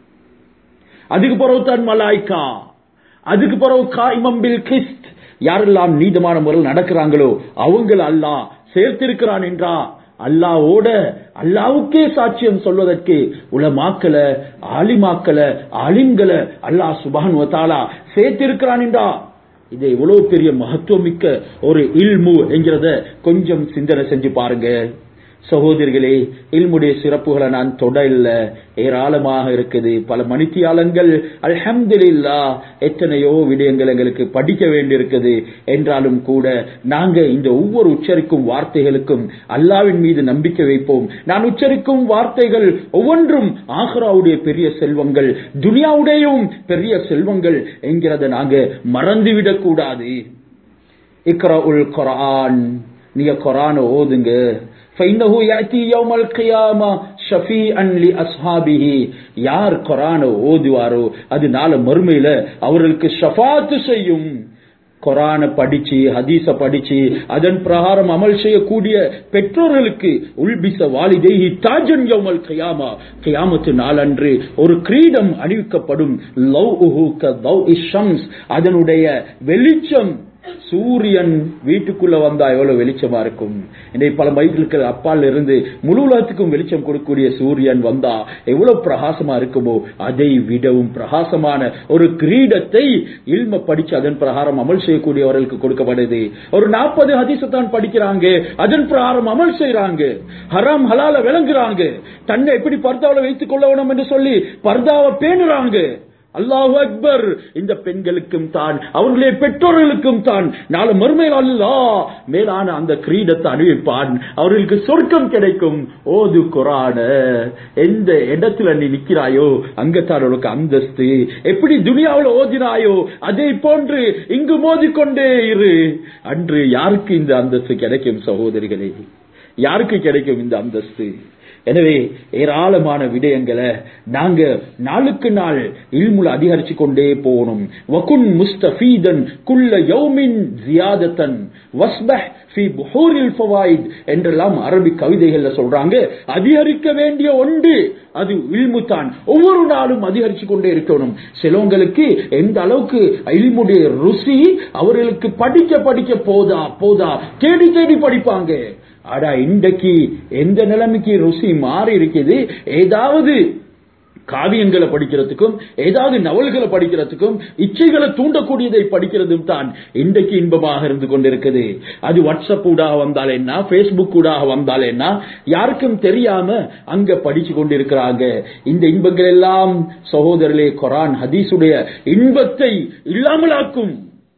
அதுக்கு பிறகு தான் மலாய்க்கா அதுக்கு பிறகு காய்மம் பில் கிஸ்த் யாரெல்லாம் நீதமான முறையில் நடக்கிறாங்களோ அவங்கள அல்லாஹ் சேர்த்திருக்கிறான் என்றா அல்லாவோட அல்லாவுக்கே சாட்சியம் சொல்வதற்கு உலமாக்கல ஆலிமாக்கல ஆலிம்களை அல்லாஹ் சுபான் வத்தாலா சேர்த்திருக்கிறான் என்றா இது எவ்வளவு பெரிய மகத்துவமிக்க ஒரு இல்மு என்கிறத கொஞ்சம் சிந்தனை செஞ்சு பாருங்க சகோதரிகளே இல்முடைய சிறப்புகளை நான் தொட இல்ல ஏராளமாக இருக்குது பல மணித்தியாலங்கள் அல்ஹம்துலில்லா எத்தனையோ விடயங்கள் எங்களுக்கு படிக்க வேண்டியிருக்குது என்றாலும் கூட நாங்க இந்த ஒவ்வொரு உச்சரிக்கும் வார்த்தைகளுக்கும் அல்லாவின் மீது நம்பிக்கை வைப்போம் நான் உச்சரிக்கும் வார்த்தைகள் ஒவ்வொன்றும் ஆஹ்ராவுடைய பெரிய செல்வங்கள் துனியாவுடையும் பெரிய செல்வங்கள் என்கிறத நாங்க மறந்துவிடக் கூடாது இக்ரா உல் குரான் நீங்க குரான ஓதுங்க فإنه يأتي يوم القيامة شفيعا لأصحابه யார் குரான ஓதுவாரோ அது நாள மறுமையில அவர்களுக்கு ஷஃபாத்து செய்யும் குரான படிச்சு ஹதீஸ படிச்சு அதன் பிரகாரம் அமல் செய்யக்கூடிய பெற்றோர்களுக்கு உள்பிச வாலிதேஹி தாஜன் யௌமல் கியாமா கியாமத்து நாளன்று ஒரு கிரீடம் அணிவிக்கப்படும் லவ் உஹு க தவ் இஷம்ஸ் அதனுடைய வெளிச்சம் சூரியன் வீட்டுக்குள்ள வந்தா எவ்வளவு வெளிச்சமா இருக்கும் இன்னைக்கு பல மைல்களுக்கு அப்பால் இருந்து முழு உலகத்துக்கும் வெளிச்சம் கொடுக்கக்கூடிய சூரியன் வந்தா எவ்வளவு பிரகாசமா இருக்குமோ அதை விடவும் பிரகாசமான ஒரு கிரீடத்தை இல்ம படிச்சு அதன் பிரகாரம் அமல் செய்யக்கூடியவர்களுக்கு கொடுக்கப்படுது ஒரு நாற்பது ஹதீசத்தான் படிக்கிறாங்க அதன் பிரகாரம் அமல் செய்யறாங்க ஹராம் ஹலால விளங்குறாங்க தன்னை எப்படி பர்தாவில் வைத்துக் கொள்ள வேணும் என்று சொல்லி பர்தாவை பேணுறாங்க அல்லாஹு அக்பர் இந்த பெண்களுக்கும் தான் அவர்களுடைய பெற்றோர்களுக்கும் தான் நாளை மறுமையில் அல்லாஹ் மேலான அந்த கிரீடத்தை அணிவிப்பான் அவர்களுக்கு சொர்க்கம் கிடைக்கும் ஓது குரான எந்த இடத்துல நீ நிக்கிறாயோ அங்கத்தான் உனக்கு அந்தஸ்து எப்படி துனியாவில் ஓதினாயோ அதை போன்று இங்கு மோதிக்கொண்டே இரு அன்று யாருக்கு இந்த அந்தஸ்து கிடைக்கும் சகோதரிகளே யாருக்கு கிடைக்கும் இந்த அந்தஸ்து எனவே ஏராளமான விடயங்களை நாங்க நாளுக்கு நாள் இல்முல அதிகரிச்சு கொண்டே போகணும் வகுன் முஸ்தபீதன் குல்ல யௌமின் ஜியாதத்தன் வஸ்பஹ் ஃபி புஹூரில் ஃபவாயித் என்றெல்லாம் அரபி கவிதைகள்ல சொல்றாங்க அதிகரிக்க வேண்டிய ஒன்று அது இல்மு தான் ஒவ்வொரு நாளும் அதிகரிச்சு கொண்டே இருக்கணும் சிலவங்களுக்கு எந்த அளவுக்கு இல்முடைய ருசி அவர்களுக்கு படிக்க படிக்க போதா போதா தேடி தேடி படிப்பாங்க ஆடா இன்றைக்கு எந்த நிலைமைக்கு ருசி மாறி இருக்குது ஏதாவது காவியங்களை படிக்கிறதுக்கும் ஏதாவது நவல்களை படிக்கிறதுக்கும் இச்சைகளை தூண்டக்கூடியதை படிக்கிறதும் தான் இன்றைக்கு இன்பமாக இருந்து கொண்டிருக்குது அது வாட்ஸ்அப் ஊடாக வந்தால் என்ன பேஸ்புக் ஊடாக வந்தால் என்ன யாருக்கும் தெரியாம அங்க படிச்சு கொண்டிருக்கிறாங்க இந்த இன்பங்கள் எல்லாம் சகோதரர்களே கொரான் ஹதீஸுடைய இன்பத்தை இல்லாமலாக்கும்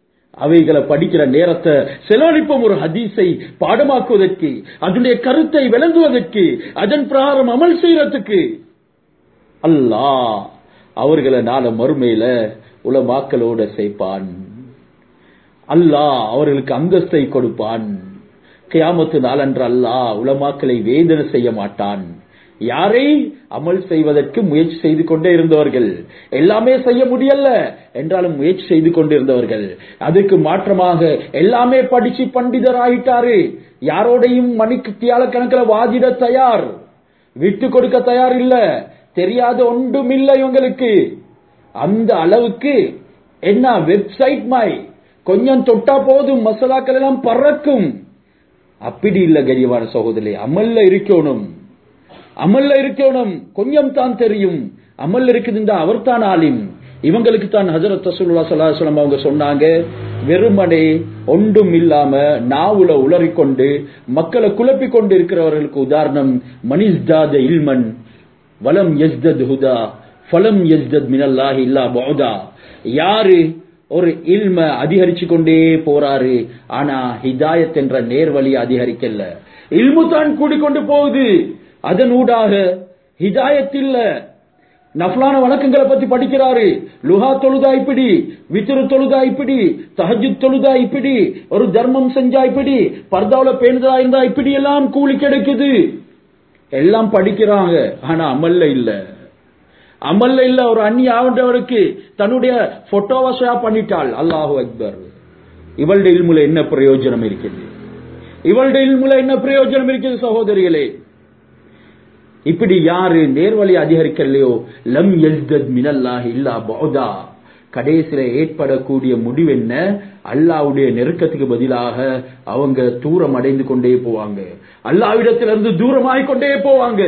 அவைகளை படிக்கிற நேரத்தை செலவழிப்போம் ஒரு ஹதீஸை பாடமாக்குவதற்கு அதனுடைய கருத்தை விளங்குவதற்கு அதன் பிரகாரம் அமல் செய்யறதுக்கு அல்லாஹ் அவர்களை நாள மறுமையில உலமாக்களோட சேர்ப்பான் அல்லாஹ் அவர்களுக்கு அந்தஸ்தை கொடுப்பான் கியாமத்து நாளன்று அல்லாஹ் உலமாக்களை வேதனை செய்ய மாட்டான் யாரை அமல் செய்வதற்கு முயற்சி செய்து கொண்டே இருந்தவர்கள் எல்லாமே செய்ய முடியல என்றாலும் முயற்சி செய்து கொண்டிருந்தவர்கள் அதுக்கு மாற்றமாக எல்லாமே படிச்சு பண்டிதர் ஆயிட்டாரு யாரோடையும் மணிக்கு தியால கணக்கில் வாதிட தயார் விட்டு கொடுக்க தயார் இல்ல தெரியாத ஒன்றும் இல்லை இவங்களுக்கு அந்த அளவுக்கு என்ன வெப்சைட் மாய் கொஞ்சம் தொட்டா போதும் மசாலாக்கள் எல்லாம் பறக்கும் அப்படி இல்ல கரியவான சகோதரி அமல்ல இருக்கணும் அமல்ல இருக்கணும் கொஞ்சம் தான் தெரியும் அமல் இருக்குதுண்டா அவர் தான் ஆலிம் இவங்களுக்கு தான் ஹசரத் ரசூலுல்லா ஸல்லல்லாஹு அலைஹி வஸல்லம் அவங்க சொன்னாங்க வெறுமனே ஒன்றும் இல்லாம நாவுல உளறிக்கொண்டு மக்களை குழப்பிக் கொண்டு இருக்கிறவர்களுக்கு உதாரணம் மனிஸ்தாத இல்மன் வலம் யஸ்தத் ஹுதா ஃபலம் யஸ்தத் மினல்லாஹி இல்லா பௌதா யாரு ஒரு இல்ம அதிகரிச்சு கொண்டே போறாரு ஆனா ஹிதாயத் என்ற நேர்வழி அதிகரிக்கல இல்மு தான் கூடிக்கொண்டு போகுது அதன் ஊடாக ஹிதாயத் இல்ல நஃப்லான வழக்கங்களை பத்தி படிக்கிறாரு லுஹா தொழுதா இப்படி வித்திரு தொழுதா இப்படி தஹஜு தொழுதா இப்படி ஒரு தர்மம் செஞ்சா இப்படி பர்தாவுல பேணுதா இருந்தா இப்படி எல்லாம் கூலி கிடைக்குது எல்லாம் படிக்கிறாங்க ஆனா அமல்ல இல்ல அமல்ல இல்ல ஒரு அந்நி ஆண்டவருக்கு தன்னுடைய போட்டோவை ஷேர் பண்ணிட்டாள் அல்லாஹு அக்பர் இவளுடைய இல்முல என்ன பிரயோஜனம் இருக்குது இவளுடைய இல்முல என்ன பிரயோஜனம் இருக்குது சகோதரிகளே இப்படி யாரு நேர்வழி அதிகரிக்கலையோ லம் எல்தத் மினல்லாஹி இல்லா பௌதா கடைசியில ஏற்படக்கூடிய முடிவு என்ன அல்லாவுடைய நெருக்கத்துக்கு பதிலாக அவங்க தூரம் அடைந்து கொண்டே போவாங்க அல்லாவிடத்திலிருந்து தூரமாய் கொண்டே போவாங்க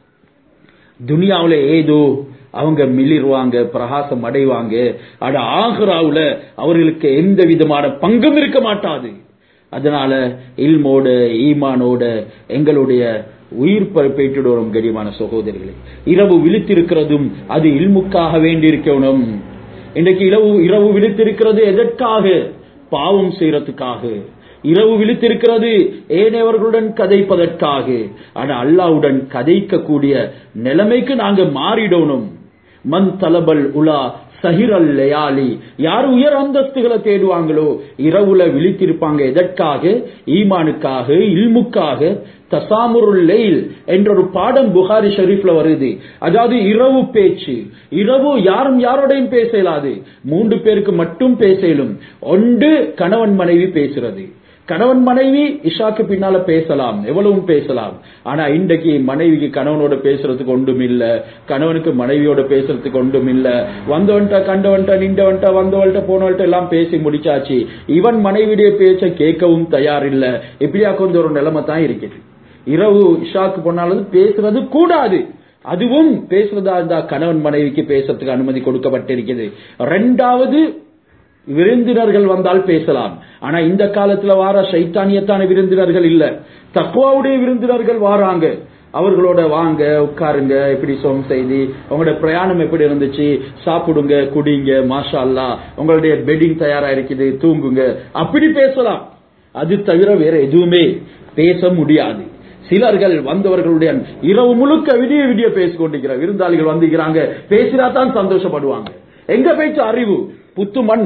துனியாவுல ஏதோ அவங்க மிளிர்வாங்க பிரகாசம் அடைவாங்க அட ஆகுராவுல அவர்களுக்கு எந்த விதமான பங்கும் இருக்க மாட்டாது அதனால இல்மோட ஈமானோட எங்களுடைய உயிர் பெற்றுடோரும் கடிமான சகோதரிகளே இரவு விழித்திருக்கிறதும் அது இல்முக்காக வேண்டியிருக்கணும் இன்றைக்கு இரவு இரவு விழித்திருக்கிறது எதற்காக பாவம் செய்யறதுக்காக இரவு விழித்திருக்கிறது ஏனையவர்களுடன் கதைப்பதற்காக ஆனா அல்லாவுடன் கதைக்கக்கூடிய நிலைமைக்கு நாங்க மாறிடணும் மன் தலபல் உலா சஹிரல் லயாலி யார் உயர் அந்தஸ்துகளை தேடுவாங்களோ இரவுல விழித்திருப்பாங்க எதற்காக ஈமானுக்காக இல்முக்காக தசாமுருல் லெயில் என்ற ஒரு பாடம் புகாரி ஷரீஃப்ல வருது அதாவது இரவு பேச்சு இரவு யாரும் யாரோடையும் பேச இயலாது மூன்று பேருக்கு மட்டும் பேச இயலும் ஒன்று கணவன் மனைவி பேசுறது கணவன் மனைவி இஷாக்கு பின்னால பேசலாம் எவ்வளவும் பேசலாம் ஆனா இன்றைக்கு மனைவிக்கு கணவனோட பேசுறதுக்கு ஒன்றும் இல்ல கணவனுக்கு மனைவியோட பேசுறதுக்கு ஒன்றும் இல்ல வந்தவன்ட்ட கண்டவன்ட்ட நின்றவன்ட்ட வந்தவன்ட்ட போனவன்ட்ட எல்லாம் பேசி முடிச்சாச்சு இவன் மனைவியுடைய பேச்சை கேட்கவும் தயார் இல்ல இப்படியா கொஞ்சம் ஒரு நிலைமை தான் இருக்குது இரவு இஷாக்கு போனாலும் பேசுறது கூடாது அதுவும் பேசுறதா இருந்தா கணவன் மனைவிக்கு பேசுறதுக்கு அனுமதி கொடுக்கப்பட்டிருக்கிறது ரெண்டாவது விருந்தினர்கள் வந்தால் பேசலாம் ஆனா இந்த காலத்துல வார சைத்தானியத்தான விருந்தினர்கள் இல்ல தக்குவாவுடைய விருந்தினர்கள் வாராங்க அவர்களோட வாங்க உட்காருங்க எப்படி சோம் செய்தி உங்களோட பிரயாணம் எப்படி இருந்துச்சு சாப்பிடுங்க குடிங்க மாஷா அல்லா உங்களுடைய பெட்டிங் தயாரா இருக்குது தூங்குங்க அப்படி பேசலாம் அது தவிர வேற எதுவுமே பேச முடியாது சிலர்கள் வந்தவர்களுடைய இரவு முழுக்க விடிய விடிய பேசிக் கொண்டிருக்கிற விருந்தாளிகள் வந்துக்கிறாங்க பேசினா தான் சந்தோஷப்படுவாங்க எங்க பேச்சு அறிவு புத்து மண்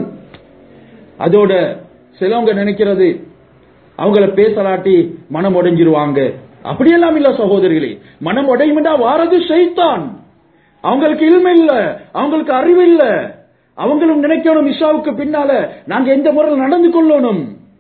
அதோட சிலவங்க நினைக்கிறது அவங்கள பேசலாட்டி மனம் உடைஞ்சிருவாங்க அப்படியெல்லாம் இல்ல சகோதரிகளே மனம் உடையும்டா வாரது ஷைத்தான் அவங்களுக்கு இல்மை இல்ல அவங்களுக்கு அறிவு இல்ல அவங்களும் நினைக்கணும் இஷாவுக்கு பின்னால நாங்க எந்த முறையில் நடந்து கொள்ளணும்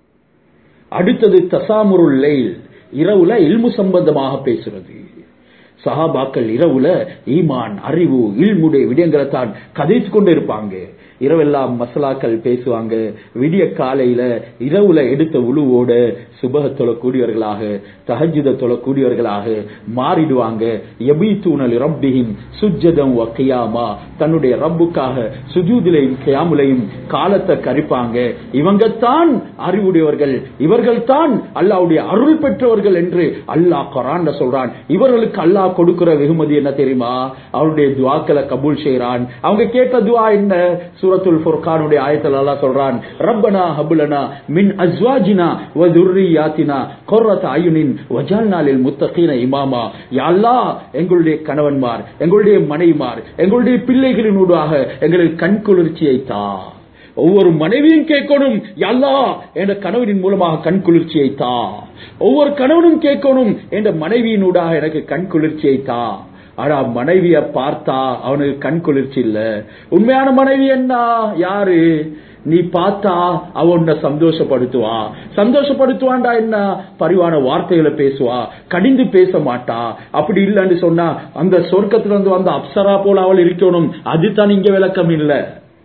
அடுத்தது தசாமுருள் லைல் இரவுல இல்மு சம்பந்தமாக பேசுறது சஹாபாக்கள் இரவுல ஈமான் அறிவு இல்முடைய விடயங்களை தான் கதைத்து கொண்டு இருப்பாங்க இரவெல்லாம் மசலாக்கள் பேசுவாங்க விடிய காலையில இரவுல எடுத்த உழுவோட சுபக தொழக்கூடியவர்களாக தஹஜுத தொழக்கூடியவர்களாக மாறிடுவாங்க எபீத்தூனல் ரப்பிஹிம் சுஜ்ஜதம் வக்கியாமா தன்னுடைய ரப்புக்காக சுஜூதிலையும் கியாமுலையும் காலத்தை கரிப்பாங்க இவங்க தான் அறிவுடையவர்கள் இவர்கள் தான் அல்லாவுடைய அருள் பெற்றவர்கள் என்று அல்லாஹ் கொரான் சொல்றான் இவர்களுக்கு அல்லாஹ் கொடுக்கிற வெகுமதி என்ன தெரியுமா அவருடைய துவாக்களை கபூல் செய்யறான் அவங்க கேட்ட துவா என்ன சூரத்துல் ஃபுர்கானுடைய ஆயத்தில் அல்லாஹ் சொல்றான் ரப்பனா ஹபுலனா மின் அஸ்வாஜினா வ துர்ரியாத்தினா குர்ரத அயுனின் வஜால்னா லில் முத்தகீன இமாமா யா அல்லாஹ் எங்களுடைய கணவன்மார் எங்களுடைய மனைவிமார் எங்களுடைய பிள்ளைகளினூடாக எங்களுக்கு கண் குளிர்ச்சியை தா ஒவ்வொரு மனைவியும் கேட்கணும் யல்லா என்ற கணவனின் மூலமாக கண் குளிர்ச்சியை தா ஒவ்வொரு கணவனும் கேட்கணும் என்ற மனைவியினூடாக எனக்கு கண் குளிர்ச்சியை தா ஆனா மனைவிய பார்த்தா அவனுக்கு கண் குளிர்ச்சி இல்ல உண்மையான மனைவி என்ன யாரு நீ பார்த்தா அவ உன்னை சந்தோஷப்படுத்துவா சந்தோஷப்படுத்துவான்டா என்ன பரிவான வார்த்தைகளை பேசுவா கடிந்து பேச மாட்டா அப்படி இல்லைன்னு சொன்னா அந்த சொர்க்கத்துல இருந்து வந்த அப்சரா போல அவள் இருக்கணும் அதுதான் இங்க விளக்கம் இல்லை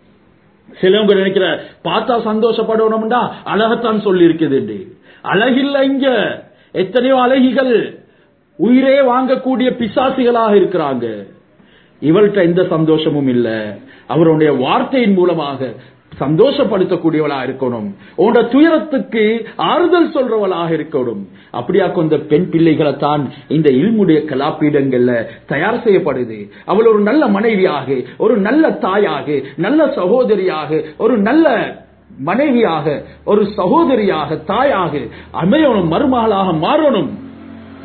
சிலவங்க நினைக்கிற பார்த்தா சந்தோஷப்படணும்டா அழகத்தான் சொல்லி இருக்குது அழகில்ல இங்க எத்தனையோ அழகிகள் உயிரே வாங்கக்கூடிய பிசாசிகளாக இருக்கிறாங்க இவள்கிட்ட எந்த சந்தோஷமும் இல்ல அவருடைய வார்த்தையின் மூலமாக சந்தோஷப்படுத்தக்கூடியவளா இருக்கணும் உன்னோட துயரத்துக்கு ஆறுதல் சொல்றவளாக இருக்கணும் அப்படியா கொஞ்ச பெண் பிள்ளைகளை தான் இந்த இல்முடைய கலாப்பீடங்கள்ல தயார் செய்யப்படுது அவள் ஒரு நல்ல மனைவியாக ஒரு நல்ல தாயாக நல்ல சகோதரியாக ஒரு நல்ல மனைவியாக ஒரு சகோதரியாக தாயாக அமையணும் மருமகளாக மாறணும்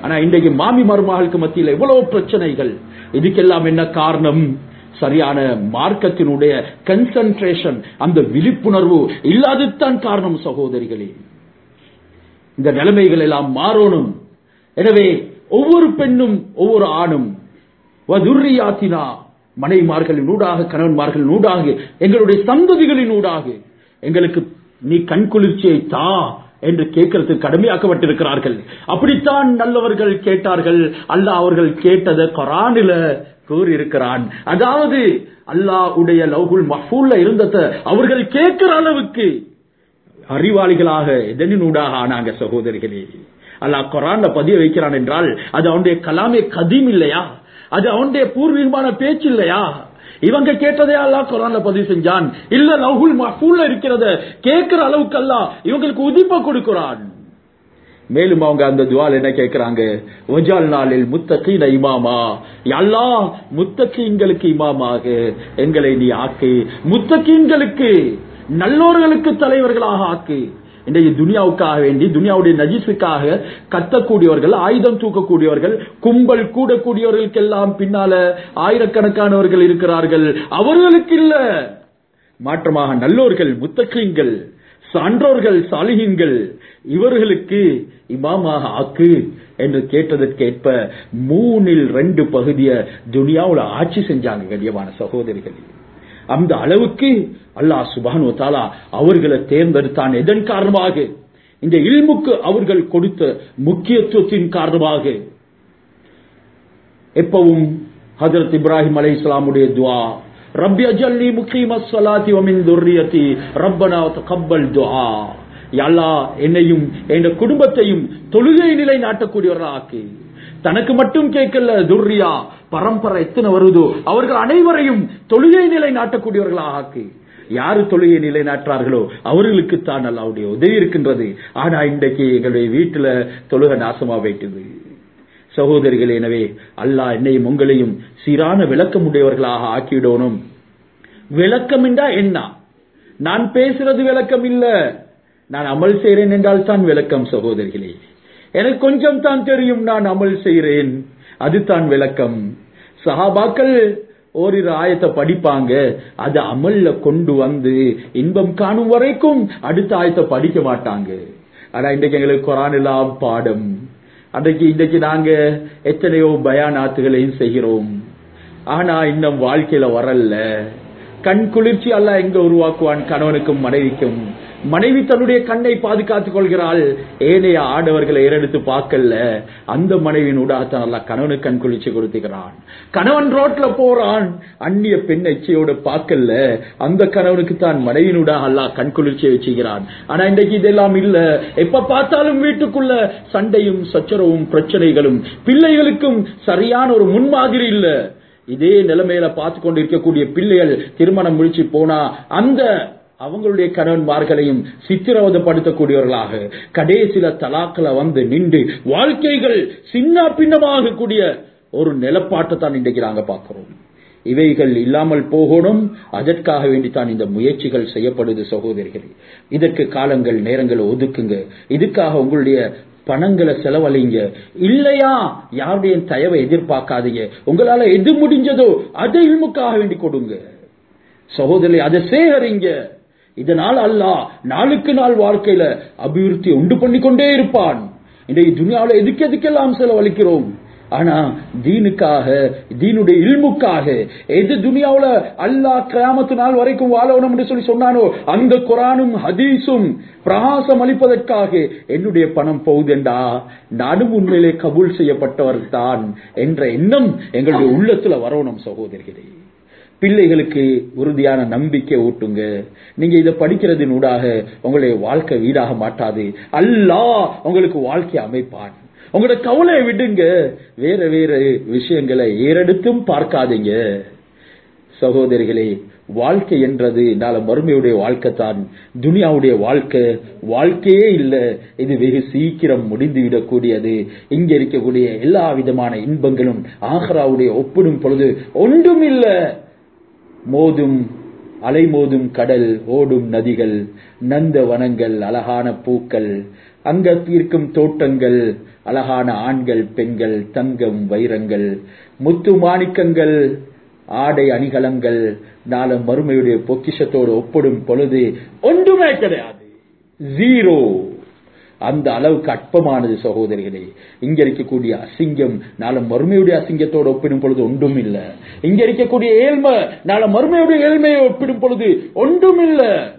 ஆனா இன்றைக்கு மாமி மருமகளுக்கு மத்தியில் எவ்வளவு பிரச்சனைகள் இதுக்கெல்லாம் என்ன காரணம் சரியான மார்க்கத்தினுடைய கன்சன்ட்ரேஷன் அந்த விழிப்புணர்வு இல்லாததுதான் காரணம் சகோதரிகளே இந்த நிலைமைகள் எல்லாம் மாறணும் எனவே ஒவ்வொரு பெண்ணும் ஒவ்வொரு ஆணும் வதுர்ரியாத்தினா மனைமார்களின் ஊடாக கணவன்மார்களின் ஊடாக எங்களுடைய சந்ததிகளின் ஊடாக எங்களுக்கு நீ கண் குளிர்ச்சியை தா என்று கேட்கறதுக்கு கடமையாக்கப்பட்டிருக்கிறார்கள் அப்படித்தான் நல்லவர்கள் கேட்டார்கள் அல்லாஹ் அவர்கள் கேட்டதை கொரானில கூறியிருக்கிறான் அதாவது அல்லாஹ்வுடைய லவ்குல் மஹ்பூல்ல இருந்தத அவர்கள் கேட்கிற அளவுக்கு அறிவாளிகளாக எதனினூடாக ஆனாங்க சகோதரிகளே அல்லாஹ் குரான்ல பதிய வைக்கிறான் என்றால் அது அவனுடைய கலாமே கதீம் இல்லையா அது அவனுடைய பூர்வீகமான பேச்சு இல்லையா இவங்க கேட்டதே அல்லாஹ் குரான்ல பதிவு செஞ்சான் இல்ல லவ்ஹுல் மஹ்பூல்ல இருக்கிறத கேட்கிற அளவுக்கு அல்லாஹ் இவங்களுக்கு உதிப்ப கொடுக்கிறான் மேலும் அவங்க அந்த துவால் என்ன கேட்கிறாங்க ஒஜால் நாளில் முத்தகீன இமாமா அல்லா முத்தகீன்களுக்கு இமாமாக எங்களை நீ ஆக்கு முத்தகீன்களுக்கு நல்லோர்களுக்கு தலைவர்களாக ஆக்கு இன்றைய துனியாவுக்காக வேண்டி துனியாவுடைய நஜிஸுக்காக கத்தக்கூடியவர்கள் ஆயுதம் தூக்கக்கூடியவர்கள் கும்பல் கூடக்கூடியவர்களுக்கெல்லாம் பின்னால ஆயிரக்கணக்கானவர்கள் இருக்கிறார்கள் அவர்களுக்கு இல்ல மாற்றமாக நல்லோர்கள் முத்தகீன்கள் சான்றோர்கள் சாலிகீன்கள் இவர்களுக்கு இமாமாக ஆக்கு என்று கேட்டதற்கேற்ப மூணில் ரெண்டு பகுதிய துனியாவுல ஆட்சி செஞ்சாங்க கண்ணியமான சகோதரிகள் அந்த அளவுக்கு அல்லாஹ் சுபானு தாலா அவர்களை தேர்ந்தெடுத்தான் எதன் காரணமாக இந்த இல்முக்கு அவர்கள் கொடுத்த முக்கியத்துவத்தின் காரணமாக எப்பவும் ஹதரத் இப்ராஹிம் அலை இஸ்லாமுடைய துவா ரப்பி அஜல்லி முக்கீம ஸலாத்தி வ மின் துர்ரியதி ரப்பனா தகப்பல் துஆ யல்லா என்னையும் என் குடும்பத்தையும் தொழுகை நிலை நாட்டக்கூடியவர்களாக்கி தனக்கு மட்டும் கேட்கல துர்ரியா பரம்பரை எத்தனை வருதோ அவர்கள் அனைவரையும் தொழுகை நிலை நாட்டக்கூடியவர்களாக ஆக்கி யாரு தொழுகை நிலை நாட்டுறார்களோ அவர்களுக்கு தான் அல்லாவுடைய உதவி இருக்கின்றது ஆனா இன்றைக்கு எங்களுடைய வீட்டுல தொழுகை நாசமா போயிட்டுது சகோதரிகள் எனவே அல்லாஹ் என்னையும் உங்களையும் சீரான விளக்கம் உடையவர்களாக ஆக்கிவிடணும் விளக்கம் என்றா என்ன நான் பேசுறது விளக்கம் இல்ல நான் அமல் செய்கிறேன் என்றால் தான் விளக்கம் சகோதரிகளே எனக்கு கொஞ்சம் தான் தெரியும் நான் அமல் செய்கிறேன் அதுதான் விளக்கம் சஹாபாக்கள் ஓரிரு ஆயத்தை படிப்பாங்க அது அமல்ல கொண்டு வந்து இன்பம் காணும் வரைக்கும் அடுத்த ஆயத்தை படிக்க மாட்டாங்க ஆனா இன்றைக்கு எங்களுக்கு குரான் எல்லாம் பாடம் அன்றைக்கு இன்றைக்கு நாங்க எத்தனையோ பயானாத்துகளையும் செய்கிறோம் ஆனா இன்னும் வாழ்க்கையில வரல கண் குளிர்ச்சி அல்ல எங்க உருவாக்குவான் கணவனுக்கும் மனைவிக்கும் மனைவி தன்னுடைய கண்ணை பாதுகாத்துக் கொள்கிறாள் ஏனைய ஆடவர்களை ஏறெடுத்து பார்க்கல அந்த மனைவியின் ஊடாகத்தான் நல்லா கணவனுக்கு கண் குளிர்ச்சி கொடுத்துக்கிறான் கணவன் ரோட்ல போறான் அந்நிய பெண் எச்சையோட பார்க்கல அந்த கணவனுக்கு தான் மனைவியினூடாக அல்லா கண் குளிர்ச்சியை வச்சுக்கிறான் ஆனா இன்றைக்கு இதெல்லாம் இல்ல எப்ப பார்த்தாலும் வீட்டுக்குள்ள சண்டையும் சச்சரவும் பிரச்சனைகளும் பிள்ளைகளுக்கும் சரியான ஒரு முன்மாதிரி இல்ல இதே நிலைமையில பார்த்து கொண்டிருக்கக்கூடிய பிள்ளைகள் திருமணம் முடிச்சு போனா அந்த அவங்களுடைய கணவன்மார்களையும் சித்திரவதப்படுத்தக்கூடியவர்களாக கடைசில தலாக்களை வந்து நின்று வாழ்க்கைகள் சின்ன பின்னமாக கூடிய ஒரு நிலப்பாட்டை தான் இன்றைக்கு நாங்க பார்க்கிறோம் இவைகள் இல்லாமல் போகணும் அதற்காக வேண்டித்தான் இந்த முயற்சிகள் செய்யப்படுது சகோதரிகளே இதற்கு காலங்கள் நேரங்கள் ஒதுக்குங்க இதுக்காக உங்களுடைய பணங்களை செலவழிங்க இல்லையா யாருடைய தயவை எதிர்பார்க்காதீங்க உங்களால எது முடிஞ்சதோ அதை இல்முக்காக வேண்டி கொடுங்க சகோதரி அதை சேகரிங்க இதனால் அல்லாஹ் நாளுக்கு நாள் வாழ்க்கையில அபிவிருத்தி உண்டு பண்ணி கொண்டே இருப்பான் இன்றைய துனியாவில் எதுக்கு எதுக்கெல்லாம் செலவழிக்கிறோம் ஆனா தீனுக்காக தீனுடைய இல்முக்காக எது துனியாவுல அல்லாஹ் கிராமத்து நாள் வரைக்கும் வாழணும் என்று சொல்லி சொன்னானோ அந்த குரானும் ஹதீஸும் பிரகாசம் அளிப்பதற்காக என்னுடைய பணம் போகுதெண்டா நானும் உண்மையிலே கபூல் செய்யப்பட்டவர் தான் என்ற எண்ணம் எங்களுடைய உள்ளத்துல வரணும் சகோதரிகளே பிள்ளைகளுக்கு உறுதியான நம்பிக்கை ஊட்டுங்க நீங்க இதை படிக்கிறதின் ஊடாக உங்களுடைய வாழ்க்கை வீடாக மாட்டாது அல்லாஹ் உங்களுக்கு வாழ்க்கை அமைப்பான் உங்களோட கவலையை விடுங்க வேற வேற விஷயங்களை ஏறெடுத்தும் பார்க்காதீங்க சகோதரிகளே வாழ்க்கை என்றது நாள மறுமையுடைய வாழ்க்கை தான் துனியாவுடைய வாழ்க்கை வாழ்க்கையே இல்ல இது வெகு சீக்கிரம் முடிந்து விடக்கூடியது இங்க இருக்கக்கூடிய எல்லா விதமான இன்பங்களும் ஆஹ்ராவுடைய ஒப்பிடும் பொழுது ஒன்றும் இல்ல மோதும் அலைமோதும் கடல் ஓடும் நதிகள் நந்த வனங்கள் அழகான பூக்கள் அங்க இருக்கும் தோட்டங்கள் அழகான ஆண்கள் பெண்கள் தங்கம் வைரங்கள் முத்து மாணிக்கங்கள் ஆடை அணிகலங்கள் நாள மறுமையுடைய பொக்கிஷத்தோடு ஒப்பிடும் பொழுது ஒன்றுமே கிடையாது ஜீரோ அந்த அளவுக்கு அற்பமானது சகோதரிகளே இங்க இருக்கக்கூடிய அசிங்கம் நாள மறுமையுடைய அசிங்கத்தோடு ஒப்பிடும் பொழுது ஒன்றும் இல்ல இங்க இருக்கக்கூடிய ஏழ்மை நாள மறுமையுடைய ஏழ்மையை ஒப்பிடும் பொழுது ஒன்றும் இல்ல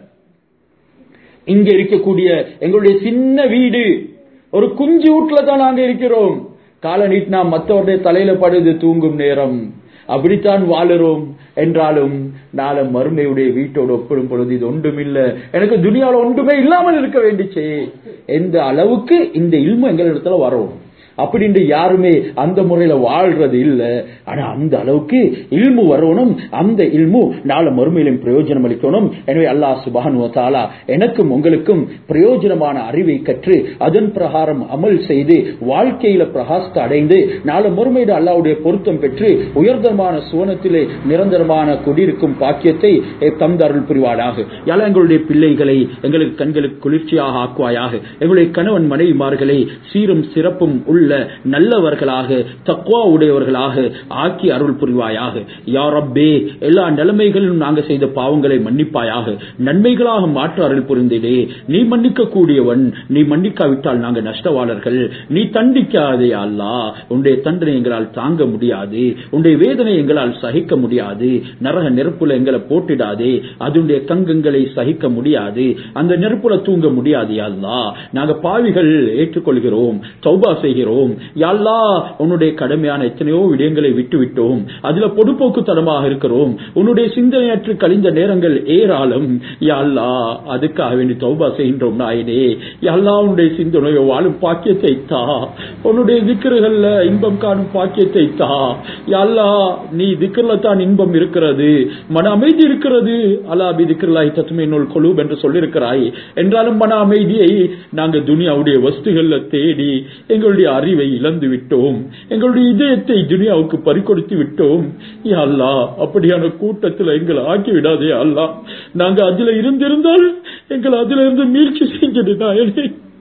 இங்க இருக்கக்கூடிய எங்களுடைய சின்ன வீடு ஒரு குஞ்சு வீட்டுல தான் நாங்க இருக்கிறோம் கால நீட்டினா மற்றவருடைய தலையில படுது தூங்கும் நேரம் அப்படித்தான் வாழுறோம் என்றாலும் நாளை மறுமையுடைய வீட்டோடு ஒப்பிடும் பொழுது இது ஒன்றும் இல்ல எனக்கு துனியாவில் ஒன்றுமே இல்லாமல் இருக்க வேண்டிச்சே எந்த அளவுக்கு இந்த இல்மு எங்களிடத்துல வரும் அப்படின்னு யாருமே அந்த முறையில வாழ்றது இல்ல ஆனா அந்த அளவுக்கு இல்மு வரணும் அந்த இல்மு நாளை மறுமையிலும் பிரயோஜனம் அளிக்கணும் எனவே அல்லாஹ் சுபானு தாலா எனக்கும் உங்களுக்கும் பிரயோஜனமான அறிவை கற்று அதன் பிரகாரம் அமல் செய்து வாழ்க்கையில பிரகாசத்தை அடைந்து நாளை மறுமையில அல்லாவுடைய பொருத்தம் பெற்று உயர்தரமான சுவனத்திலே நிரந்தரமான குடியிருக்கும் பாக்கியத்தை தந்தருள் புரிவாடாக யாழ் எங்களுடைய பிள்ளைகளை எங்களுக்கு கண்களுக்கு குளிர்ச்சியாக ஆக்குவாயாக எங்களுடைய கணவன் மனைவிமார்களை சீரும் சிறப்பும் உள்ள உள்ள நல்லவர்களாக தக்குவா உடையவர்களாக ஆக்கி அருள் புரிவாயாக யாரப்பே எல்லா நிலைமைகளிலும் நாங்க செய்த பாவங்களை மன்னிப்பாயாக நன்மைகளாக மாற்ற அருள் புரிந்திடே நீ மன்னிக்க கூடியவன் நீ மன்னிக்காவிட்டால் நாங்க நஷ்டவாளர்கள் நீ தண்டிக்காதே அல்லா உன்னுடைய தண்டனை எங்களால் தாங்க முடியாது உன்னுடைய வேதனை எங்களால் சகிக்க முடியாது நரக நெருப்புல எங்களை போட்டிடாதே அதனுடைய கங்கங்களை சகிக்க முடியாது அந்த நெருப்புல தூங்க முடியாது அல்லா நாங்க பாவிகள் ஏற்றுக்கொள்கிறோம் சௌபா செய்கிறோம் யாழ்லா உன்னுடைய கடமையான எத்தனையோ விடயங்களை விட்டு விட்டோம் அதுல பொடுப்போக்கு தரமாக இருக்கிறோம் உன்னுடைய சிந்தனையற்று கழிந்த நேரங்கள் ஏராளம் யாழ்லா அதுக்காக வேண்டி தௌபா செய்கின்றோம் நாயனே யாழ்லா உன்னுடைய சிந்தனையோ வாழும் பாக்கியத்தை தா உன்னுடைய திக்கர்கள்ல இன்பம் காணும் பாக்கியத்தை தா யாழ்லா நீ திக்கர்ல தான் இன்பம் இருக்கிறது மன அமைதி இருக்கிறது அலாபி திக்கர்லாய் தத்துமே நூல் கொலூப் என்று சொல்லியிருக்கிறாய் என்றாலும் மன அமைதியை நாங்க துனியாவுடைய வஸ்துகள்ல தேடி எங்களுடைய அறிவை இழந்து விட்டோம் எங்களுடைய இதயத்தை துனியாவுக்கு பறிக்கொடுத்து விட்டோம் அல்லா அப்படியான கூட்டத்தில் எங்களை ஆக்கி விடாதே அல்லா நாங்க அதுல இருந்திருந்தால் எங்களை அதுல இருந்து மீழ்ச்சி செஞ்சது நாயனே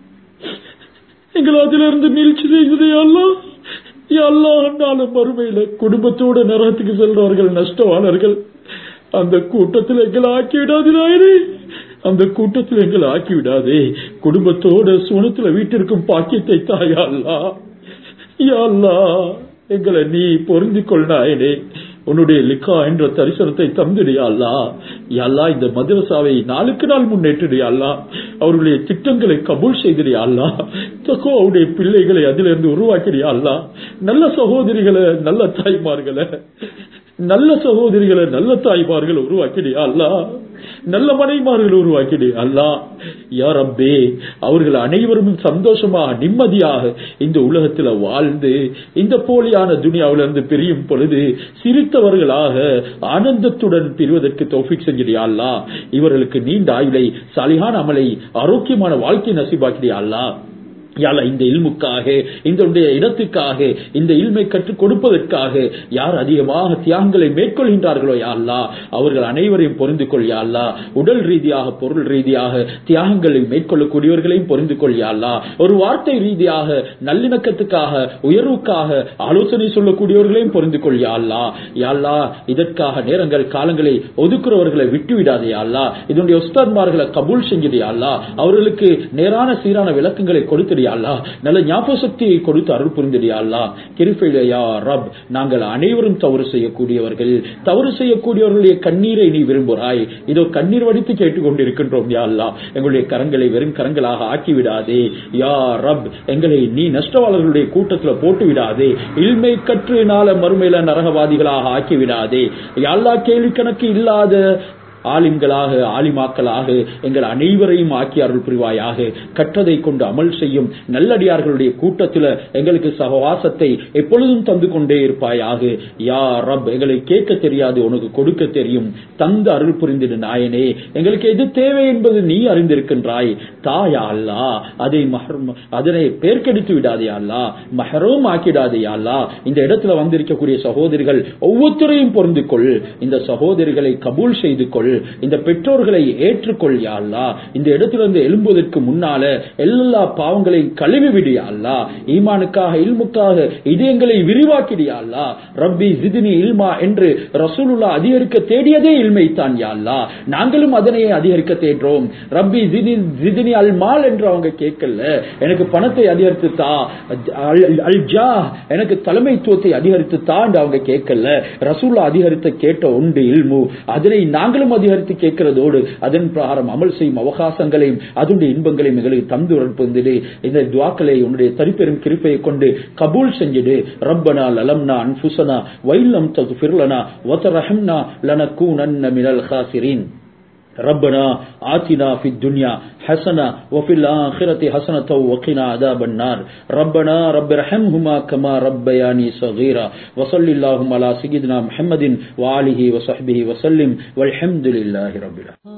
எங்களை அதுல இருந்து மீழ்ச்சி செய்ததே அல்லா அல்லா நாளும் மறுமையில குடும்பத்தோட நரகத்துக்கு செல்றவர்கள் நஷ்டவாளர்கள் அந்த கூட்டத்தில் எங்களை ஆக்கி விடாது நாயனே அந்த கூட்டத்தில் எங்களை ஆக்கி விடாதே குடும்பத்தோட சுவனத்துல வீட்டிற்கும் பாக்கியத்தை தாயா அல்லா யாழ்லா எங்களை நீ பொருந்திக் கொள்ளாயனே உன்னுடைய லிக்கா என்ற தரிசனத்தை தந்துடியாள்லா யாழ்லா இந்த மதரசாவை நாளுக்கு நாள் முன்னேற்றிடியாள்லா அவருடைய திட்டங்களை கபூல் செய்திடியாள்லா தக்கோ அவருடைய பிள்ளைகளை அதிலிருந்து உருவாக்கிடியாள்லா நல்ல சகோதரிகளை நல்ல தாய்மார்களை நல்ல சகோதரிகளை நல்ல தாய்மார்கள் உருவாக்கிடியா அல்லா நல்ல மனைமார்கள் உருவாக்கிடு அல்லா யார் அப்பே அவர்கள் அனைவரும் சந்தோஷமாக நிம்மதியாக இந்த உலகத்தில் வாழ்ந்து இந்த போலியான துனியாவிலிருந்து பிரியும் பொழுது சிரித்தவர்களாக ஆனந்தத்துடன் பிரிவதற்கு தௌஃபிக் செஞ்சிடியா அல்லா இவர்களுக்கு நீண்ட ஆயுளை சலிகான அமலை ஆரோக்கியமான வாழ்க்கை நசிபாக்கிடியா அல்லா யாழ இந்த இல்முக்காக இந்த இடத்துக்காக இந்த இல்மை கற்றுக் கொடுப்பதற்காக யார் அதிகமாக தியாகங்களை மேற்கொள்கின்றார்களோ யாழ்லா அவர்கள் அனைவரையும் பொருந்து கொள் யாழ்லா உடல் ரீதியாக பொருள் ரீதியாக தியாகங்களை மேற்கொள்ளக்கூடியவர்களையும் பொருந்து கொள் யாழ்லா ஒரு வார்த்தை ரீதியாக நல்லிணக்கத்துக்காக உயர்வுக்காக ஆலோசனை சொல்லக்கூடியவர்களையும் பொருந்து கொள் யாழ்லா யாழ்லா இதற்காக நேரங்கள் காலங்களை ஒதுக்குறவர்களை விட்டுவிடாதே யாழ்லா இதனுடைய உஸ்தாத்மார்களை கபூல் செஞ்சிடு யாழ்லா அவர்களுக்கு நேரான சீரான விளக்கங்களை கொடுத்துடு அல்லா நல்ல ஞாபக சக்தியை கொடுத்து அருள் புரிந்திடியா கிருஃபையா ரப் நாங்கள் அனைவரும் தவறு செய்யக்கூடியவர்கள் தவறு செய்யக்கூடியவர்களுடைய கண்ணீரை நீ விரும்புகிறாய் இதோ கண்ணீர் வடித்து கேட்டுக்கொண்டிருக்கின்றோம் யா அல்லா எங்களுடைய கரங்களை வெறும் கரங்களாக ஆக்கிவிடாதே யா ரப் எங்களை நீ நஷ்டவாளர்களுடைய கூட்டத்தில் போட்டு விடாதே இல்மை கற்று நாள மறுமையில நரகவாதிகளாக ஆக்கிவிடாதே யாழ்லா கேள்வி கணக்கு இல்லாத ஆலிம்களாக ஆலிமாக்களாக எங்கள் அனைவரையும் ஆக்கி அருள் புரிவாயாக கற்றதை கொண்டு அமல் செய்யும் நல்லடியார்களுடைய கூட்டத்தில் எங்களுக்கு சகவாசத்தை எப்பொழுதும் தந்து கொண்டே இருப்பாயாக யா ரப் எங்களை கேட்க தெரியாது உனக்கு கொடுக்க தெரியும் தந்து அருள் புரிந்திடு நாயனே எங்களுக்கு எது தேவை என்பது நீ அறிந்திருக்கின்றாய் தாயா அல்லா அதை மஹரும் அதனை பேர்க்கெடுத்து விடாதே அல்லா மஹரும் ஆக்கிடாதே அல்லா இந்த இடத்துல வந்திருக்கக்கூடிய சகோதரிகள் ஒவ்வொருத்தரையும் பொருந்து கொள் இந்த சகோதரிகளை கபூல் செய்து கொள் கொள் இந்த பெற்றோர்களை ஏற்றுக்கொள் யா அல்லா இந்த இடத்திலிருந்து எழும்புவதற்கு முன்னால எல்லா பாவங்களையும் கழுவி விடியா அல்லா ஈமானுக்காக இல்முக்காக இதயங்களை விரிவாக்கிடியா அல்லா ரப்பி ஜிதினி இல்மா என்று ரசூலுல்லா அதிகரிக்க தேடியதே இல்மை தான் யா அல்லா நாங்களும் அதனை அதிகரிக்க தேடுறோம் ரப்பி ஜிதி ஜிதினி அல் மால் என்று அவங்க கேட்கல எனக்கு பணத்தை அதிகரித்து தா அல்- அல் ஜா எனக்கு தலைமைத்துவத்தை அதிகரித்து தா என்று அவங்க கேட்கல ரசூல்லா அதிகரித்த கேட்ட உண்டு இல்மு அதனை நாங்களும் அதிகரித்து கேட்கிறதோடு அதன் பிரகாரம் அமல் செய்யும் அவகாசங்களையும் அதனுடைய இன்பங்களையும் எங்களுக்கு தந்து வளர்ப்பதிலே இந்த துவாக்களை உன்னுடைய தரிப்பெரும் கிருப்பையை கொண்டு கபூல் செஞ்சிடு ரப்பனா லலம்னா அன்ஃபுசனா வைலம் தகுஃபிர்லனா வதரஹம்னா லனகூனன்ன மினல் ஹாசிரின் ربنا آتنا في الدنيا حسنة وفي الآخرة حسنة وقنا عذاب النار ربنا رب ارحمهما كما ربياني صغيرا وصل اللهم على سيدنا محمد وآله وصحبه وسلم والحمد لله رب العالمين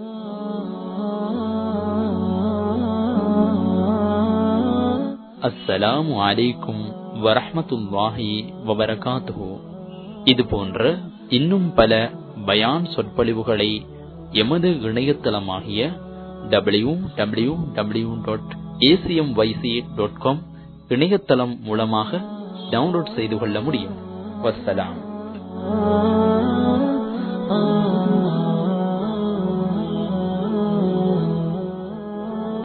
அஸ்ஸலாமு அலைக்கும் வரஹ்மத்துல்லாஹி வபரகாத்துஹு இது போன்ற இன்னும் பல பயான் சொற்பொழிவுகளை எமது இணையதளமாகிய W W W dot ACM YC dot com இணையதளம் மூலமாக டவுன்லோட் செய்து கொள்ள முடியும் வஸ்ஸலாம் ah